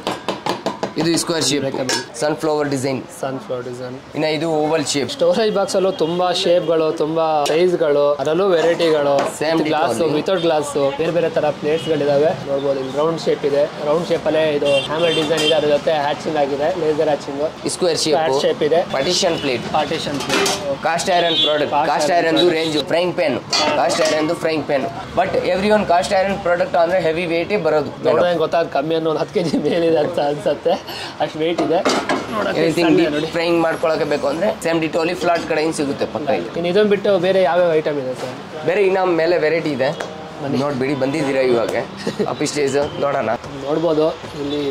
ಇದು square shape Breakable. Sunflower design sunflower design ಇನ್ನ ಇದು ಓವಲ್ ಶೇಪ್ ಸ್ಟೋರೇಜ್ ಬಾಕ್ಸ್ ಅಲ್ಲೂ ತುಂಬಾ ಶೇಪ್ಗಳು ತುಂಬಾ ಸೈಜ್ಗಳು ಅದರಲ್ಲೂ ವೆರೈಟಿಗಳು Same glass detail. Without glass ಬೇರೆ ಬೇರೆ ತರ ಪ್ಲೇಟ್ಸ್ ಗಳಿದಾವೆ ನೋಡ್ಬೋದು ಇಲ್ಲಿ ರೌಂಡ್ ಶೇಪ್ ಇದೆ ರೌಂಡ್ ಶೇಪ್ ಅಲ್ಲೇ ಇದು ಹ್ಯಾಮರ್ ಡಿಸೈನ್ ಇದೆ ಅದ್ರ ಜೊತೆ ಹ್ಯಾಚಿಂಗ್ ಆಗಿದೆ laser etching square flat shape shape ಇದೆ partition plate partition cast iron product Cast cast iron iron range frying pan cast iron frying pan but every one cast iron product ಅಂದ್ರೆ heavy ವೇಟೇ ಬರೋದು ನೋಡಿದ್ರೆ ಗೊತ್ತಾಗ ಕಮ್ಮಿ ಅನ್ನೋ ಒಂದು ಹತ್ತು ಕೆಜಿ ಮೇಲಿದೆ ಅಂತ ಅನ್ಸತ್ತೆ ಅಷ್ಟು ವೆಯ್ಟ್ ಇದೆ ನೋಡಕ್ಕೆ ಎನಿಥಿಂಗ್ ಸಣ್ಣ ನೋಡಿ ಫ್ರೈಂಗ್ ಮಾಡ್ಕೊಳಕ್ಕೆ ಬೇಕು ಅಂದ್ರೆ ಸೇಮ್ ಡಿಟೋಲಿ ಫ್ಲಾಟ್ ಕಡೆಯಿಂದ ಸಿಗುತ್ತೆ ಪಕ್ಕ ಇಲ್ಲಿ ಇನ್ನು ಇದನ್ನ ಬಿಟ್ಟು ಬೇರೆ ಯಾವ್ಯಾವ ಐಟಮ್ ಇದೆ ಸರ್ ಬೇರೆ ಇನ್ನ ಮೇಲೆ ವೆರೈಟಿ ಇದೆ ನೋಡ್ಬಿಡಿ ಬಂದಿದ್ದೀರಾ ಇವಾಗ ಅಪ್ಪಿ ಸ್ಟೇಜ್ ನೋಡೋಣ ನೋಡ್ಬೋದು ಇಲ್ಲಿ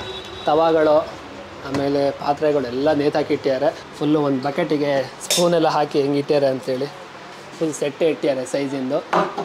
ತವಾಗಳು ಆಮೇಲೆ ಪಾತ್ರೆಗಳು ಎಲ್ಲ ನೇತಾಕಿಟ್ಟಿದ್ದಾರೆ ಫುಲ್ಲು ಒಂದು ಬಕೆಟಿಗೆ ಸ್ಪೂನ್ ಎಲ್ಲ ಹಾಕಿ ಹೆಂಗೆ ಇಟ್ಟಾರೆ ಅಂತೇಳಿ ಫುಲ್ ಸೆಟ್ಟೆ ಇಟ್ಟಿದ್ದಾರೆ ಸೈಜಿಂದು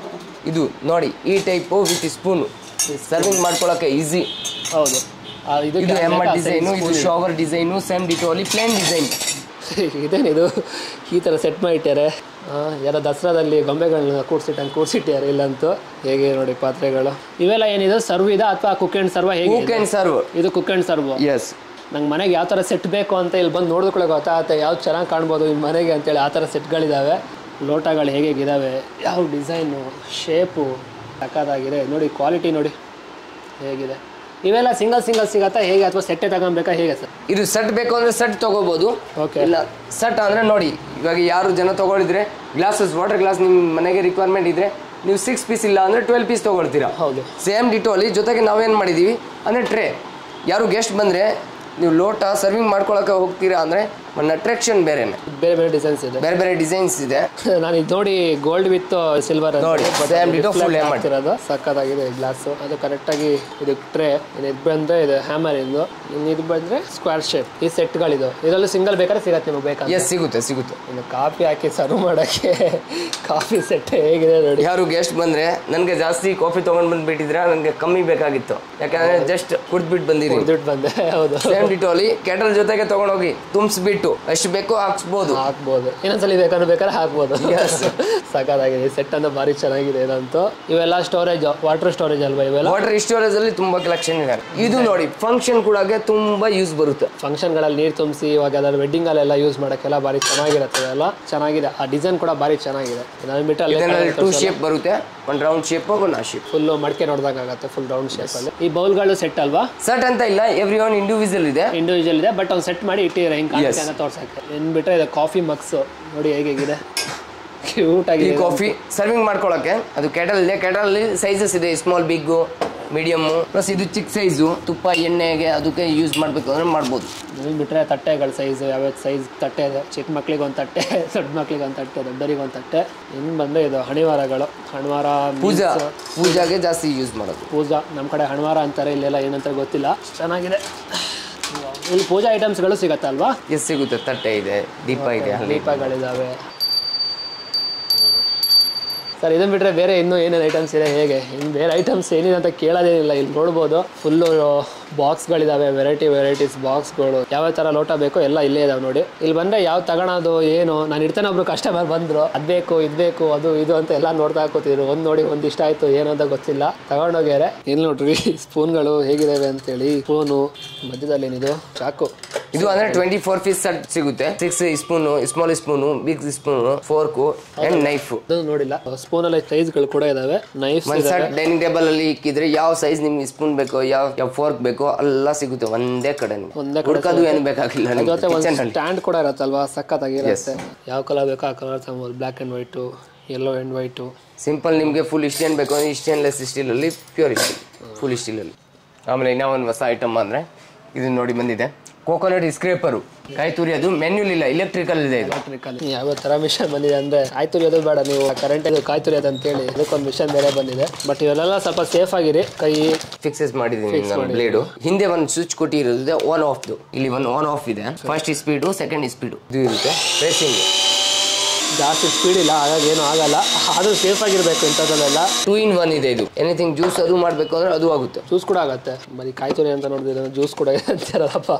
ಇದು ನೋಡಿ ಈ ಟೈಪು ವಿತ್ ಸ್ಪೂನ್ ಸರ್ವಿಂಗ್ ಮಾಡ್ಕೊಳಕ್ಕೆ ಈಸಿ ಹೌದು ಆ, ಇದು ಇದಕ್ಕೆ ಎಮ್ ಹಾಕ್ಬೇಕಾ ಡಿಸೈನು size ಇದು spoon ಶವರ್ ಡಿಸೈನು ಸೇಮ್ ಡಿಟೋಲಿ ಪ್ಲೇನ್ ಡಿಸೈನ್ ಇದೆ. ಇದೇನಿದು ಈ ಥರ ಸೆಟ್ ಮಾಡಿಟ್ಟಾರೆ ಆ, ಯಾರೋ ದಸರಾದಲ್ಲಿ ಗೊಂಬೆಗಳನ್ನ ಕೂಡ್ಸಿಟ್ಟಂಗೆ ಕೂಡ್ಸಿಟ್ಟಾರೆ ಇಲ್ಲಂತೂ ಹೇಗೆ ನೋಡಿ ಪಾತ್ರೆಗಳು ಇವೆಲ್ಲ ಏನಿದೆ ಸರ್ವ್ ಇದೆ ಅಥವಾ ಕುಕ್ ಆ್ಯಂಡ್ ಸರ್ವ ಹೇಗೆ ಕುಕ್ ಆ್ಯಂಡ್ ಸರ್ವ್ ಇದು ಕುಕ್ ಆ್ಯಂಡ್ ಸರ್ವ್ ಎಸ್ ನಂಗೆ ಮನೆಗೆ ಯಾವ ಥರ ಸೆಟ್ ಬೇಕು ಅಂತ ಇಲ್ಲಿ ಬಂದು ನೋಡಿದ್ಕೊಳ್ಳೆ ಗೊತ್ತಾಗುತ್ತೆ ಯಾವ್ದು ಚೆನ್ನಾಗಿ ಕಾಣ್ಬೋದು ನಿಮ್ಮ ಮನೆಗೆ ಅಂತೇಳಿ ಆ ಥರ ಸೆಟ್ಗಳಿದ್ದಾವೆ ಲೋಟಗಳು ಹೇಗೇಗಿದ್ದಾವೆ ಯಾವ ಡಿಸೈನು ಶೇಪು ಸಕ್ಕತ್ತಾಗಿದೆ ನೋಡಿ ಕ್ವಾಲಿಟಿ ನೋಡಿ ಹೇಗಿದೆ ಇವೆಲ್ಲ ಸಿಂಗಲ್ ಸಿಂಗಲ್ ಸಿಗತ್ತಾ ಹೇಗೆ ಅಥವಾ ಸೆಟ್ಟೆ ತಗೊಬೇಕಾ ಹೇಗೆ ಸರ್ ಇದು ಸೆಟ್ ಬೇಕು ಅಂದ್ರೆ ಸೆಟ್ ತಗೋಬಹುದು ಓಕೆ ಇಲ್ಲ ಸೆಟ್ ಅಂದ್ರೆ ನೋಡಿ ಇವಾಗ ಯಾರು ಜನ ತಗೊಳಿದ್ರೆ ಗ್ಲಾಸಸ್ ವಾಟರ್ ಗ್ಲಾಸ್ ನಿಮ್ಮ ಮನೆಗೆ ರಿಕ್ವೈರ್ಮೆಂಟ್ ಇದ್ರೆ ನೀವು ಸಿಕ್ಸ್ ಪೀಸ್ ಇಲ್ಲ ಅಂದ್ರೆ ಟ್ವೆಲ್ ಪೀಸ್ ತಗೊಳ್ತೀರಾ ಹೌದು ಸೇಮ್ ಡಿಟೋಲಿ ಜೊತೆಗೆ ನಾವೇನು ಮಾಡಿದ್ದೀವಿ ಅಂದರೆ ಟ್ರೇ ಯಾರು ಗೆಸ್ಟ್ ಬಂದರೆ ನೀವು ಲೋಟ ಸರ್ವಿಂಗ್ ಮಾಡ್ಕೊಳಕ್ಕೆ ಹೋಗ್ತೀರಾ ಅಂದರೆ ಒಂದು ಅಟ್ರಾಕ್ಷನ್ ಬೇರೆನೆ ಬೇರೆ ಬೇರೆ ಡಿಸೈನ್ಸ್ ಇದೆ ಬೇರೆ ಬೇರೆ ಡಿಸೈನ್ಸ್ ಇದೆ ನಾನು ಇದು ನೋಡಿ ಗೋಲ್ಡ್ ವಿತ್ ಸಿಲ್ವರ್ ನೋಡಿ, same ditto full hammer. ಮಾಡ್ತಿರೋದು ಸಕ್ಕತ್ತಾಗಿದೆ ಗ್ಲಾಸ್ ಅದು ಕರೆಕ್ಟಾಗಿ ಇದು ಟ್ರೇ ಇದು ಬಂದ್ರೆ ಇದು ಹ್ಯಾಮರ್ ಇಂದು ಇನ್ನು ಇದು ಬಂದ್ರೆ ಸ್ಕ್ವೇರ್ ಶೇಪ್ ಈ ಸೆಟ್ಗಳಿದು ಇದರಲ್ಲಿ ಸಿಂಗಲ್ ಬೇಕಾದ್ರೆ ಸಿಗತ್ತೆ ನಿಮಗೆ ಬೇಕಾದ್ರೆ ಎಸ್ ಸಿಗುತ್ತೆ ಸಿಗುತ್ತೆ ಇನ್ನು ಕಾಫಿ ಹಾಕಿ ಸರ್ವ್ ಮಾಡೋಕ್ಕೆ ಕಾಫಿ ಸೆಟ್ ಹೇಗಿದೆ ನೋಡಿ ಯಾರು ಗೆಸ್ಟ್ ಬಂದರೆ ನನಗೆ ಜಾಸ್ತಿ ಕಾಫಿ ತೊಗೊಂಡು ಬಂದುಬಿಟ್ಟಿದ್ರೆ ನನಗೆ ಕಮ್ಮಿ ಬೇಕಾಗಿತ್ತು ಯಾಕಂದರೆ ಜಸ್ಟ್ ಕುಡ್ದ್ಬಿಟ್ಟು ಬಂದಿದ್ದೀನಿ ದುಡ್ಡು ಬಂದೆ ಹೌದು ಸೇಮ್ ಡಿಟೋಲಿ ಕೆಟಲ್ ಜೊತೆಗೆ ತೊಗೊಂಡೋಗಿ ತುಂಬಿಸ್ಬಿಟ್ಟು ಎಷ್ಟು ಬೇಕೋ ಹಾಕ್ಸ್ಬೋದು ಹಾಕ್ಬೋದು ಇನ್ನೊಂದ್ಸಲಿ ಬೇಕಂದ್ರೆ ಬೇಕಾದ್ರೆ ಹಾಕ್ಬೋದು Yes. ಸಕ್ಕತ್ತಾಗಿದೆ ಸೆಟ್ ಅಂದ್ರೆ ಭಾರಿ ಚೆನ್ನಾಗಿದೆ ಇದಂತೂ ಇವೆಲ್ಲ ಸ್ಟೋರೇಜ್ ವಾಟರ್ ಸ್ಟೋರೇಜ್ ಅಲ್ವಾ ಇವೆಲ್ಲ ವಾಟರ್ ಸ್ಟೋರೇಜ್ ಅಲ್ಲಿ ತುಂಬಾ ಕಲೆಕ್ಷನ್ ಇದೆ ಇದು ನೋಡಿ ಫಂಕ್ಷನ್ ಕೂಡ ತುಂಬಾ ಯೂಸ್ ಬರುತ್ತೆ ಫಂಕ್ಷನ್ಗಳಲ್ಲಿ ನೀರು ತುಂಬಿಸಿ ಇವಾಗ ಯಾವ್ದಾದ್ರು ವೆಡ್ಡಿಂಗಲ್ಲೆಲ್ಲ ಯೂಸ್ ಮಾಡೋಕ್ಕೆಲ್ಲ ಭಾರಿ ಚೆನ್ನಾಗಿರುತ್ತೆ ಎಲ್ಲ ಚೆನ್ನಾಗಿದೆ ಆ ಡಿಸೈನ್ ಕೂಡ ಭಾರಿ ಚೆನ್ನಾಗಿದೆ ಇದನ್ನ ಬಿಟ್ಟು ಇದರಲ್ಲಿ ಟೂ ಅಲ್ಲಿ ಶೇಪ್ ಬರುತ್ತೆ ಒಂದು ರೌಂಡ್ ಶೇಪ್ ಒಂದು ಆ ಶೇಪ್ ಫುಲ್ಲು ಮಡಿಕೆ ನೋಡ್ದಾಗುತ್ತೆ ಫುಲ್ ರೌಂಡ್ ಶೇಪಲ್ಲಿ ಈ ಬೌಲ್ಗಳು ಸೆಟ್ ಅಲ್ವಾ ಸೆಟ್ ಅಂತ ಇಲ್ಲ ಎವ್ರಿ ಒನ್ ಇಂಡಿವಿಜುವಲ್ ಇದೆ ಇಂಡಿವಿಜುವಲ್ ಇದೆ ಬಟ್ ಒಂದು ಸೆಟ್ ಮಾಡಿ ಇಟ್ಟಿದ್ರೆ ಹಿಂಗೆ ಕಾಣುತ್ತೆ Yes. ಅಂತ ತೋರ್ಸಕ್ಕೆ ಇನ್ನು ಬಿಟ್ಟರೆ ಇದು ಕಾಫಿ ಮಗ್ಸು ನೋಡಿ ಹೇಗಿದೆ ಕ್ಯೂಟ್ ಈ ಆಗಿದೆ ಕಾಫಿ ಸರ್ವಿಂಗ್ ಮಾಡ್ಕೊಳಕ್ಕೆ ಅದು ಕೆಟಲ್ ಇದೆ ಕೆಟಲ್ ಅಲ್ಲಿ ಸೈಜಸ್ ಇದೆ ಸ್ಮಾಲ್ ಬಿಗ್ ಮೀಡಿಯಮ್ ಪ್ಲಸ್ ಇದು ಚಿಕ್ಕ ಸೈಜು ತುಪ್ಪ ಎಣ್ಣೆಗೆ ಅದಕ್ಕೆ ಯೂಸ್ ಮಾಡಬೇಕು ಅಂದ್ರೆ ಮಾಡ್ಬೋದು ಇದನ್ನ ಬಿಟ್ಟರೆ ತಟ್ಟೆಗಳ ಸೈಜ್ ಯಾವ್ಯಾವ ಸೈಜ್ ತಟ್ಟೆ ಇದೆ ಚಿಕ್ಕ ಮಕ್ಳಿಗೆ ಒಂದು ತಟ್ಟೆ ದೊಡ್ಡ ಮಕ್ಳಿಗೆ ಒಂದು ತಟ್ಟೆ ದೊಡ್ಡರಿಗೆ ಒಂದು ತಟ್ಟೆ ಇನ್ನು ಬಂದರೆ ಇದು ಹಣಿವಾರಗಳು ಹಣಿವಾರ ಪೂಜಾ means ಪೂಜಾಗೆ ಜಾಸ್ತಿ ಯೂಸ್ ಮಾಡೋದು ಪೂಜಾ ನಮ್ಮ ಕಡೆ ಹಣವಾರ ಅಂತಾರೆ ಇಲ್ಲೆಲ್ಲ ಏನಂತ ಗೊತ್ತಿಲ್ಲ ಚೆನ್ನಾಗಿದೆ ಇಲ್ಲಿ ಪೂಜಾ ಐಟಮ್ಸ್ಗಳು ಸಿಗತ್ತಲ್ವಾ ಎಸ್ ಸಿಗುತ್ತೆ ತಟ್ಟೆ ಇದೆ ದೀಪ ಇದೆ ಅಲ್ಲಿ ದೀಪಗಳಿದ್ದಾವೆ ಸರ್ ಇದನ್ನ ಬಿಟ್ಟರೆ ಬೇರೆ ಇನ್ನೂ ಏನೇನು ಐಟಮ್ಸ್ ಇದೆ ಹೇಗೆ ಇನ್ನು ಬೇರೆ ಐಟಮ್ಸ್ ಏನಿದೆ ಅಂತ ಕೇಳೋದೇನಿಲ್ಲ ಇಲ್ಲಿ ನೋಡ್ಬೋದು ಫುಲ್ಲು ಬಾಕ್ಸ್ಗಳಿದ್ದಾವೆ ವೆರೈಟಿ ವೆರೈಟೀಸ್ ಬಾಕ್ಸ್ಗಳು ಯಾವ್ಯಾವ ಥರ ಲೋಟ ಬೇಕೋ ಎಲ್ಲ ಇಲ್ಲೇ ಇದಾವೆ ನೋಡಿ ಇಲ್ಲಿ ಬಂದರೆ ಯಾವ ತಗೊಳೋದು ಏನು ನಾನು ಇಡ್ತಾನೆ ಒಬ್ರು ಕಸ್ಟಮರ್ ಬಂದರು ಅದು ಬೇಕು ಇದು ಬೇಕು ಅದು ಇದು ಅಂತ ಎಲ್ಲ ನೋಡ್ತಾ ಕೂತಿದ್ರು ಒಂದು ನೋಡಿ ಒಂದು ಇಷ್ಟ ಆಯಿತು ಏನು ಅಂತ ಗೊತ್ತಿಲ್ಲ ತಗೊಂಡೋಗ್ಯಾರೆ ಇಲ್ಲಿ ನೋಡ್ರಿ ಸ್ಪೂನ್ಗಳು ಹೇಗಿದಾವೆ ಅಂತೇಳಿ ಸ್ಪೂನು ಮಧ್ಯದಲ್ಲಿ ಏನಿದು ಚಾಕು ಇದು ಅಂದ್ರೆ ಟ್ವೆಂಟಿ ಫೋರ್ ಪೀಸ್ ಸೆಟ್ ಸಿಗುತ್ತೆ six spoon small spoon big spoon fork and knife ಅದನ್ನು ನೋಡಿಲ್ಲ ಸ್ಪೂನಲ್ಲಿ ಸೈಜ್ಗಳು ಕೂಡ ಇದಾವೆ ನೈಫ್ ಒಂದ್ ಸೆಟ್ ಡೈನಿಂಗ್ ಟೇಬಲ್ ಅಲ್ಲಿ ಇಕ್ಕಿದ್ರೆ ಯಾವ ಸೈಜ್ ನಿಮ್ಗೆ ಸ್ಪೂನ್ ಬೇಕೋ ಯಾವ ಯಾವ ಫೋರ್ಕ್ ಬೇಕೋ ಎಲ್ಲ ಸಿಗುತ್ತೆ ಒಂದೇ ಕಡೆ ಒಂದೇ ಕಡೆ ಹುಡ್ಕೋದು ಏನು ಬೇಕಾಗಿಲ್ಲ ಅದ್ರ ನಿಮ್ಗೆ ಜೊತೆ ಒಂದು ಕಿಚನ್ ಅಲ್ಲಿ ಸ್ಟ್ಯಾಂಡ್ ಕೂಡ ಇರತ್ತಲ್ವಾ ಸಖತ್ತಾಗಿರುತ್ತೆ ಯಾವ ಕಲರ್ ಬೇಕೋ ಆ ಕಲರ್ ತಗೊಬೋದು black and white yellow and white simple ನಿಮಗೆ ಫುಲ್ ಇಷ್ಟೇನ್ ಬೇಕು ಅಂದ್ರೆ ಇಷ್ಟೇನ್ಲೆಸ್ ಸ್ಟೀಲ್ ಅಲ್ಲಿ ಪ್ಯೂರ್ ಸ್ಟೀಲ್ ಫುಲ್ ಸ್ಟೀಲ್ ಅಲ್ಲಿ ಆಮೇಲೆ ಇನ್ನೂ ಒಂದು ಹೊಸ ಐಟಮ್ ಅಂದ್ರೆ ಇದು ನೋಡಿ ಬಂದಿದೆ ಕೋಕೋನಟ್ ಸ್ಕ್ರೇಪರು ಕಾಯಿ ತುರಿಯೋದು ಮೆನ್ಯೂಲ್ ಇಲ್ಲ ಇಲೆಕ್ಟ್ರಿಕಲ್ ಇದೆ ಇದು ಯಾವ ಥರ ಮಿಷನ್ ಬಂದಿದೆ ಅಂದರೆ ಕಾಯಿ ತುರಿಯೋದು ಬೇಡ ನೀವು ಕರೆಂಟ್ ಕಾಯಿ ತುರಿಯೋದು ಅಂತೇಳಿ ಅದಕ್ಕೊಂದು ಮಿಷನ್ ಬೇರೆ ಬಂದಿದೆ ಬಟ್ ಇವೆಲ್ಲ ಸ್ವಲ್ಪ ಸೇಫ್ ಆಗಿರಿ ಕೈ ಫಿಕ್ಸಸ್ ಮಾಡಿದ್ದೀನಿ ನಾನು ಬ್ಲೇಡು ಹಿಂದೆ ಒಂದು ಸ್ವಿಚ್ ಕೊಟ್ಟಿರೋದು ಆನ್ ಆಫ್ದು ಇಲ್ಲಿ ಒಂದು ಆನ್ ಆಫ್ ಇದೆ ಫಸ್ಟ್ ಸ್ಪೀಡು ಸೆಕೆಂಡ್ ಸ್ಪೀಡು ಇದು ಇರುತ್ತೆ ಪ್ರೆಸಿಂಗ್ ಜಾಸ್ತಿ ಸ್ಪೀಡ್ ಇಲ್ಲ ಹಾಗಾಗಿ ಏನೂ ಆಗಲ್ಲ ಆದರೂ ಸೇಫ್ ಆಗಿರಬೇಕು ಇಂಥದ್ರಲ್ಲೆಲ್ಲ ಟೂ ಇನ್ ಒನ್ ಇದೆ ಇದು ಎನಿಥಿಂಗ್ ಜ್ಯೂಸ್ ಅದು ಮಾಡಬೇಕು ಅಂದ್ರೆ ಅದು ಆಗುತ್ತೆ ಜ್ಯೂಸ್ ಕೂಡ ಆಗತ್ತೆ ಬರೀ ಕಾಯಿ ತುರಿ ಅಂತ ನೋಡಿದ್ರೆ ಜ್ಯೂಸ್ ಕೂಡ ಇದೆ ಅಂತಾರಲ್ಲಪ್ಪ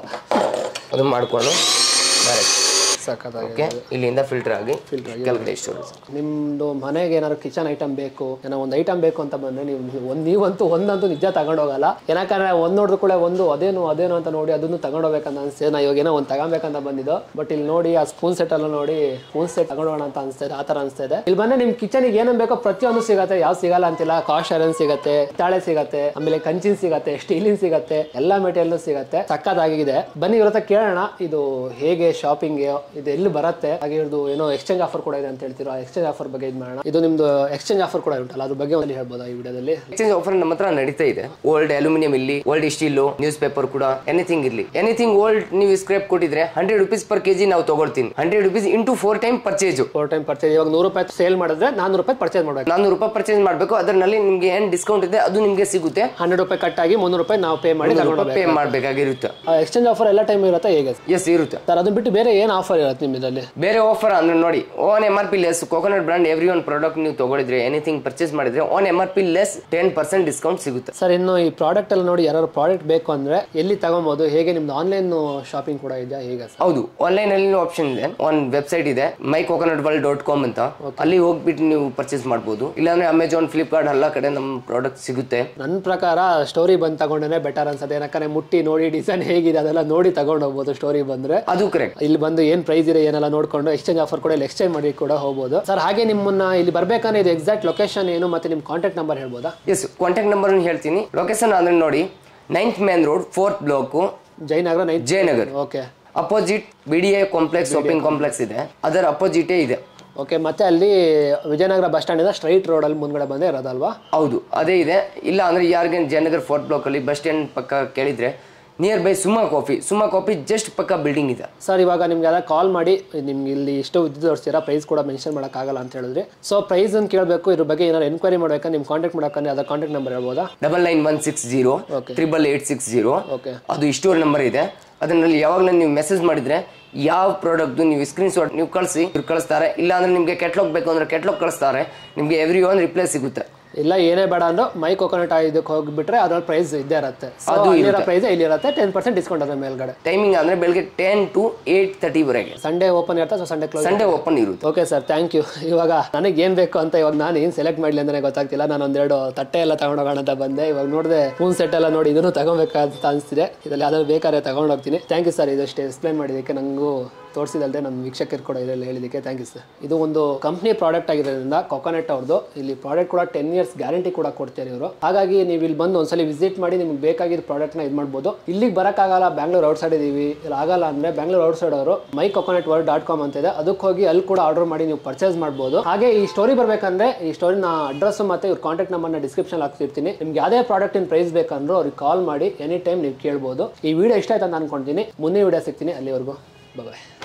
ಅದು ಮಾಡಿಕೊಂಡು ಡೈರೆಕ್ಟ್ ಸಖತ್ತಾಗಿ ಓಕೆ ಇಲ್ಲಿಂದ ಫಿಲ್ಟರ್ ಆಗಿ Filter ಆಗಿ. ಕೆಳಗಡೆ ಸ್ಟೋರೇಜ್ ನಿಮ್ಮದು ಮನೆಗೆ ಏನಾದ್ರು ಕಿಚನ್ ಐಟಮ್ ಬೇಕು ಏನೋ ಒಂದು ಐಟಮ್ ಬೇಕು ಅಂತ ಬಂದರೆ ನೀವು ಒಂದು ನೀವಂತೂ ಒಂದಂತೂ ನಿಜ ತಗೊಂಡೋಗಲ್ಲ ಯಾಕಂದ್ರೆ ಒಂದು ನೋಡಿದ್ರು ಕೂಡ ಒಂದು ಅದೇನು ಅದೇನು ಅಂತ ನೋಡಿ ಅದನ್ನು ತಗೊಂಡೋಗ್ಬೇಕಂತ ಅನಿಸ್ತದೆ ನಾ ಇವಾಗ ಏನೋ ಒಂದು ತಗೊಬೇಕಂತ ಬಂದಿದ್ದು ಬಟ್ ಇಲ್ಲಿ ನೋಡಿ ಆ ಸ್ಪೂನ್ ಸೆಟ್ ಎಲ್ಲ ನೋಡಿ ಸ್ಪೂನ್ ಸೆಟ್ ತಗೊಂಡೋಗೋಣ ಅಂತ ಅನಿಸ್ತದೆ ಆ ಥರ ಅನಿಸ್ತದೆ ಇಲ್ಲಿ ಬಂದ್ರೆ ನಿಮ್ಮ ಕಿಚನಿಗೆ ಏನೇನು ಬೇಕೋ ಪ್ರತಿಯೊಂದು ಸಿಗತ್ತೆ ಯಾವ ಸಿಗಲ್ಲ ಅಂತಿಲ್ಲ ಕಾಸ್ಟ್ ಐರನ್ ಸಿಗತ್ತೆ ತಾಳೆ ಸಿಗತ್ತೆ ಆಮೇಲೆ ಕಂಚಿನ ಸಿಗತ್ತೆ ಸ್ಟೀಲಿನ ಸಿಗತ್ತೆ ಎಲ್ಲ ಮೆಟೀರಿಯಲ್ ಸಿಗತ್ತೆ ಸಕ್ಕತ್ತಾಗಿದೆ ಬನ್ನಿ ಇವ್ರ ಹತ್ರ ಕೇಳೋಣ ಇದು ಹೇಗೆ ಶಾಪಿಂಗ್ ಇದು ಎಲ್ಲಿ ಬರುತ್ತೆ ಹಾಗೆ ಇವ್ರದ್ದು ಏನೋ ಎಕ್ಸ್ಚೇಂಜ್ ಆಫರ್ ಕೂಡ ಇದೆ ಅಂತ ಹೇಳ್ತೀರಾ ಎಕ್ಸ್ಚೇಂಜ್ ಆಫರ್ ಬಗ್ಗೆ ಇದು ಮಾಡೋಣ ಇದು ನಿಮ್ದು ಎಕ್ಸ್ಚೇಂಜ್ ಆಫರ್ ಕೂಡ ಉಂಟಲ್ಲ ಅದ್ರ ಬಗ್ಗೆ ಒಂದು ಹೇಳ್ಬೋದಾ ಈ ವಿಡಿಯೋದಲ್ಲಿ ಎಕ್ಸ್ಚೇಂಜ್ ಆಫರ್ ನಮ್ಮ ಹತ್ರ ನಡೀತಾ ಇದೆ ಓಲ್ಡ್ ಅಲ್ಯೂಮಿನಿಯಂ ಇಲ್ಲಿ ಓಲ್ಡ್ ಸ್ಟೀಲ್ ನ್ಯೂಸ್ ಪೇಪರ್ ಕೂಡ ಎನಿಥಿಂಗ್ ಇರ್ಲಿ ಎನಿಥಿಂಗ್ ಓಲ್ಡ್ ನೀವು ಸ್ಕ್ರೇಪ್ ಕೊಟ್ಟಿದ್ರೆ ಹಂಡ್ರೆಡ್ ರುಪೀಸ್ ಪರ್ ಕೆಜಿ ನಾವು ತಗೊಳ್ತೀನಿ hundred rupees into four time purchase four time purchase ಇವಾಗ ನೂರು ರೂಪಾಯಿ ಸೇಲ್ ಮಾಡಿದ್ರೆ ನಾನ್ನೂರು ರೂಪಾಯಿ ಪರ್ಚೇಸ್ ಮಾಡಬೇಕು ನಾನ್ನೂರು ರೂಪಾಯಿ ಪರ್ಚೇಸ್ ಮಾಡಬೇಕು ಅದರಲ್ಲಿ ನಿಮ್ಗೆ ಏನ್ ಡಿಸ್ಕೌಂಟ್ ಇದೆ ಅದು ನಿಮ್ಗೆ ಸಿಗುತ್ತೆ ಹಂಡ್ರೆಡ್ ರೂಪಾಯಿ ಕಟ್ ಆಗಿ ಮುನ್ನೂರು ರೂಪಾಯಿ ನಾವು ಪೇ ಮಾಡಿ ತಗೊಂಡು ಪೇ ಮಾಡಬೇಕಾಗಿರುತ್ತೆ ಎಕ್ಸ್ಚೇಂಜ್ ಆಫರ್ ಎಲ್ಲ ಟೈಮ್ ಇರುತ್ತೆ ಹೇಗೆ ಎಸ್ ಇರುತ್ತೆ ಸರ್ ಅದನ್ನ ಬಿಟ್ಟು ಬೇರೆ ಏನು ಆಫರ್ ಇರುತ್ತೆ ನಿಮ್ಮ ಇದರಲ್ಲಿ ಬೇರೆ ಆಫರ್ ಅಂದ್ರೆ ನೋಡಿ on M R P less coconut brand every one product ನೀವು ತಗೊಳಿದ್ರೆ ಎನಿಥಿಂಗ್ ಪರ್ಚೇಸ್ ಮಾಡಿದ್ರೆ on M R P less ten percent discount ಸಿಗುತ್ತೆ ಸರ್ ಇನ್ನು ಈ ಪ್ರಾಡಕ್ಟ್ ಎಲ್ಲ ನೋಡಿ ಯಾರು ಪ್ರಾಡಕ್ಟ್ ಬೇಕು ಅಂದ್ರೆ ಎಲ್ಲಿ ತಗೊಬೋದು ಹೇಗೆ ನಿಮ್ದು ಆನ್ಲೈನ್ ಶಾಪಿಂಗ್ ಕೂಡ ಇದೆಯಾ ಹೇಗೆ ಸರ್ ಹೌದು ಆನ್ಲೈನ್ ಅಲ್ಲಿ ಆಪ್ಷನ್ ಇದೆ ಒಂದು ವೆಬ್ಸೈಟ್ ಇದೆ my coconut world dot com ಅಂತ ಅಲ್ಲಿ ಹೋಗ್ಬಿಟ್ಟು ನೀವು ಪರ್ಚೇಸ್ ಮಾಡ್ಬೋದು ಇಲ್ಲಾಂದ್ರೆ ಅಮೆಜಾನ್ ಫ್ಲಿಪ್ಕಾರ್ಟ್ ಎಲ್ಲ ಕಡೆ ನಮ್ಮ ಪ್ರಾಡಕ್ಟ್ ಸಿಗುತ್ತೆ ನನ್ನ ಪ್ರಕಾರ ಸ್ಟೋರಿ ಬಂದು ತಗೊಂಡೇ ಬೆಟರ್ ಅನ್ಸುತ್ತೆ ಯಾಕಂದ್ರೆ ಮುಟ್ಟಿ ನೋಡಿ ಡಿಸೈನ್ ಹೇಗಿದೆ ಅದೆಲ್ಲ ನೋಡಿ ತಗೊಂಡು ಹೋಗ್ಬೋದು ಸ್ಟೋರಿ ಬಂದ್ರೆ ಅದು ಕರೆಕ್ಟ್ ಇಲ್ಲಿ ಬಂದು ಏನ್ ಪ್ರೈಸ್ ಇದೆ ಏನೆಲ್ಲ ನೋಡ್ಕೊಂಡು ಎಕ್ಸ್ಚೇಂಜ್ ಆಫರ್ ಕೂಡ ಇಲ್ಲಿ ಎಕ್ಸ್ಚೇಂಜ್ ಮಾಡಿ ಕೂಡ ಹೋಗ್ಬೋದು ಸರ್ ಹಾಗೆ ನಿಮ್ಮನ್ನ ಇಲ್ಲಿ ಬರ್ಬೇಕಂದ್ರೆ ಇದು ಎಕ್ಸಾಕ್ಟ್ ಲೊಕೇಶನ್ ಏನು ಮತ್ತೆ ನಿಮ್ಮ ಕಾಂಟ್ಯಾಕ್ಟ್ ನಂಬರ್ ಹೇಳ್ಬೋದಾ ಎಸ್ ಕಾಂಟ್ಯಾಕ್ಟ್ ನಂಬರ್ ಹೇಳ್ತೀನಿ ಲೊಕೇಶನ್ ಅಂದ್ರೆ ನೋಡಿ ninth main road fourth block Jayanagar ನೈಟ್ Jayanagar okay opposite B D A complex shopping complex ಇದೆ ಅದರ ಅಪೋಸಿಟೇ ಇದೆ ಓಕೆ ಮತ್ತೆ ಅಲ್ಲಿ ವಿಜಯನಗರ ಬಸ್ ಸ್ಟ್ಯಾಂಡ್ ಇಂದ ಸ್ಟ್ರೈಟ್ ರೋಡ್ ಅಲ್ಲಿ ಮುಂದ್ಗಡೆ ಬಂದೇ ಇರೋದಲ್ವಾ ಹೌದು ಅದೇ ಇದೆ ಇಲ್ಲ ಅಂದ್ರೆ ಯಾರಿಗೆ ಜಯನಗರ್ ಫೋರ್ತ್ ಬ್ಲಾಕ್ ಅಲ್ಲಿ ಬಸ್ ಸ್ಟ್ಯಾಂಡ್ ಪಕ್ಕ ಕೇಳಿದ್ರೆ near by Suma coffee Suma coffee just ಪಕ್ಕ ಬಿಲ್ಡಿಂಗ್ ಇದೆ ಸರ್ ಇವಾಗ ನಿಮ್ಗೆಲ್ಲ ಕಾಲ್ ಮಾಡಿ ನಿಮ್ಗೆ ಇಲ್ಲಿ ಇಷ್ಟು ವಿದ್ಯುತ್ ತೋರಿಸ್ತೀರಾ ಪ್ರೈಸ್ ಕೂಡ ಮೆನ್ಷನ್ ಮಾಡೋಕ್ಕಾಗಲ್ಲ ಅಂತ ಹೇಳಿದ್ರಿ ಸೊ ಪ್ರೈಸ್ ಅಂತ ಕೇಳಬೇಕು ಇದ್ರ ಬಗ್ಗೆ ಏನಾದ್ರು ಎನ್ಕ್ವೈರಿ ಮಾಡ್ಬೇಕಾ ನಿಮ್ಮ ಕಾಂಟ್ಯಾಕ್ಟ್ ಮಾಡೋಕ್ಕಂದ್ರೆ ಅದರ ಕಾಂಟ್ಯಾಕ್ಟ್ ನಂಬರ್ ಹೇಳ್ಬೋದಾ double nine one six zero Okay. Triple eight six zero okay ಅದು ಇಷ್ಟೋರ್ ನಂಬರ್ ಇದೆ ಅದರಲ್ಲಿ ಯಾವಾಗಲೂ ನೀವು ಮೆಸೇಜ್ ಮಾಡಿದ್ರೆ ಯಾವ ಪ್ರಾಡಕ್ಟ್ ನೀವು ಸ್ಕ್ರೀನ್ ಶಾಟ್ ನೀವು ಕಳಿಸಿ ಇವ್ರು ಕಳಿಸ್ತಾರೆ ಇಲ್ಲ ಅಂದ್ರೆ ನಿಮಗೆ ಕೆಟ್ಲಾಗ್ ಬೇಕು ಅಂದ್ರೆ ಕೆಟ್ಲಾಗ್ ಕಳಿಸ್ತಾರೆ ನಿಮಗೆ ಎವ್ರಿ ಒನ್ ರಿಪ್ಲೈ ಸಿಗುತ್ತೆ ಇಲ್ಲ ಏನೇ ಬೇಡ ಅಂದ್ರೂ ಮೈ ಕೊಕೊನಟ್ ಇದಕ್ಕೆ ಹೋಗ್ಬಿಟ್ರೆ ಅದ್ರಲ್ಲಿ ಪ್ರೈಸ್ ಇದ್ದೇ ಇರುತ್ತೆ ಸೊ ಅದು ಅಲ್ಲಿರೋ ಇರುತ್ತೆ. ಪ್ರೈಸ್ ಇಲ್ಲಿರುತ್ತೆ ಟೆನ್ ಪರ್ಸೆಂಟ್ ಡಿಸ್ಕೌಂಟ್ ಅದ್ರ ಮೇಲ್ಗಡೆ ಟೈಮಿಂಗ್ ಅಂದ್ರೆ ಬೆಳಗ್ಗೆ ಟೆನ್ ಟು ಏಟ್ ತರ್ಟಿವರೆಗೆ ಸಂಡೇ ಓಪನ್ ಇರುತ್ತೆ so Sunday close Sunday open ಇರುತ್ತೆ ಓಕೆ ಸರ್ ಥ್ಯಾಂಕ್ ಯು ಇವಾಗ ನನಗೆ ಏನು ಬೇಕು ಅಂತ ಇವಾಗ ನಾನು ಏನು ಸೆಲೆಕ್ಟ್ ಮಾಡಲಿ ಅಂದ್ರೆ ಗೊತ್ತಾಗ್ತಿಲ್ಲ ನಾನು ಒಂದೆರಡು ತಟ್ಟೆ ಎಲ್ಲ ತಗೊಂಡೋಗೋಣ ಅಂತ ಬಂದೆ ಇವಾಗ ನೋಡಿದೆ ಫೋನ್ ಸೆಟ್ ಎಲ್ಲ ನೋಡಿ ಇದನ್ನು ತಗೊಬೇಕಂತ ಅನಿಸ್ತಿದೆ ಇದರಲ್ಲಿ ಯಾವ್ದಾದ್ರು ಬೇಕಾದ್ರೆ ತಗೊಂಡೋಗ್ತೀನಿ ಥ್ಯಾಂಕ್ ಯು ಸರ್ ಇದಷ್ಟು ಎಕ್ಸ್ಪ್ಲೈನ್ ಮಾಡಿದ್ದಕ್ಕೆ ನನಗೂ ತೋರಿಸಿದಲ್ದೆ ನಮ್ಮ ವೀಕ್ಷಕರು ಕೂಡ ಇದರಲ್ಲಿ ಹೇಳಿದ್ದಕ್ಕೆ ಥ್ಯಾಂಕ್ ಯು ಸರ್ ಇದು ಒಂದು ಕಂಪ್ನಿ ಪ್ರಾಡಕ್ಟ್ ಆಗಿರೋದ್ರಿಂದ ಕೊಕೊನೆಟ್ ಅವ್ರದ್ದು ಇಲ್ಲಿ ಪ್ರಾಡಕ್ಟ್ ಕೂಡ ಟೆನ್ ಇಯರ್ಸ್ ಗ್ಯಾರಂಟಿ ಕೂಡ ಕೊಡ್ತಾರೆ ಇವರು ಹಾಗಾಗಿ ನೀವು ಇಲ್ಲಿ ಬಂದು ಒಂದ್ಸಲಿ ವಿಸಿಟ್ ಮಾಡಿ ನಿಮ್ಗೆ ಬೇಕಾಗಿದ್ದ ಪ್ರಾಡಕ್ಟ್ನ ಇದು ಮಾಡ್ಬೋದು ಇಲ್ಲಿಗೆ ಬರೋಕ್ಕಾಗಲ್ಲ ಬ್ಯಾಂಗ್ಳೂರ್ ಔಟ್ ಸೈಡ್ ಇದೀವಿ ಇಲ್ಲಿ ಆಗಲ್ಲ ಅಂದ್ರೆ ಬ್ಯಾಂಗ್ಳೂರ್ ಔಟ್ ಸೈಡ್ ಅವರು my coconut world dot com ಅಂತ ಇದೆ ಅದಕ್ಕೆ ಹೋಗಿ ಅಲ್ಲಿ ಕೂಡ ಆರ್ಡರ್ ಮಾಡಿ ನೀವು ಪರ್ಚೇಸ್ ಮಾಡ್ಬೋದು ಹಾಗೆ ಈ ಸ್ಟೋರಿ ಬರ್ಬೇಕಂದ್ರೆ ಈ ಸ್ಟೋರಿನ ಅಡ್ರೆಸ್ ಮತ್ತೆ ಇವ್ರ ಕಾಂಟ್ಯಾಕ್ಟ್ ನಂಬರ್ನ ಡಿಸ್ಕ್ರಿಪ್ಷನ್ ಹಾಕ್ತಿರ್ತೀನಿ ನಿಮ್ಗೆ ಯಾವುದೇ ಪ್ರಾಡಕ್ಟ್ ಇನ್ ಪ್ರೈಸ್ ಬೇಕಂದ್ರೂ ಅವ್ರಿಗೆ ಕಾಲ್ ಮಾಡಿ ಎನಿ ಟೈಮ್ ನೀವು ಕೇಳ್ಬೋದು ಈ ವಿಡಿಯೋ ಇಷ್ಟ ಆಯ್ತು ಅಂತ ಅನ್ಕೊಂತೀನಿ ಮುಂದಿನ ವಿಡಿಯೋ ಸಿಗ್ತೀನಿ ಅಲ್ಲಿವರೆಗೂ ಬಾಯ್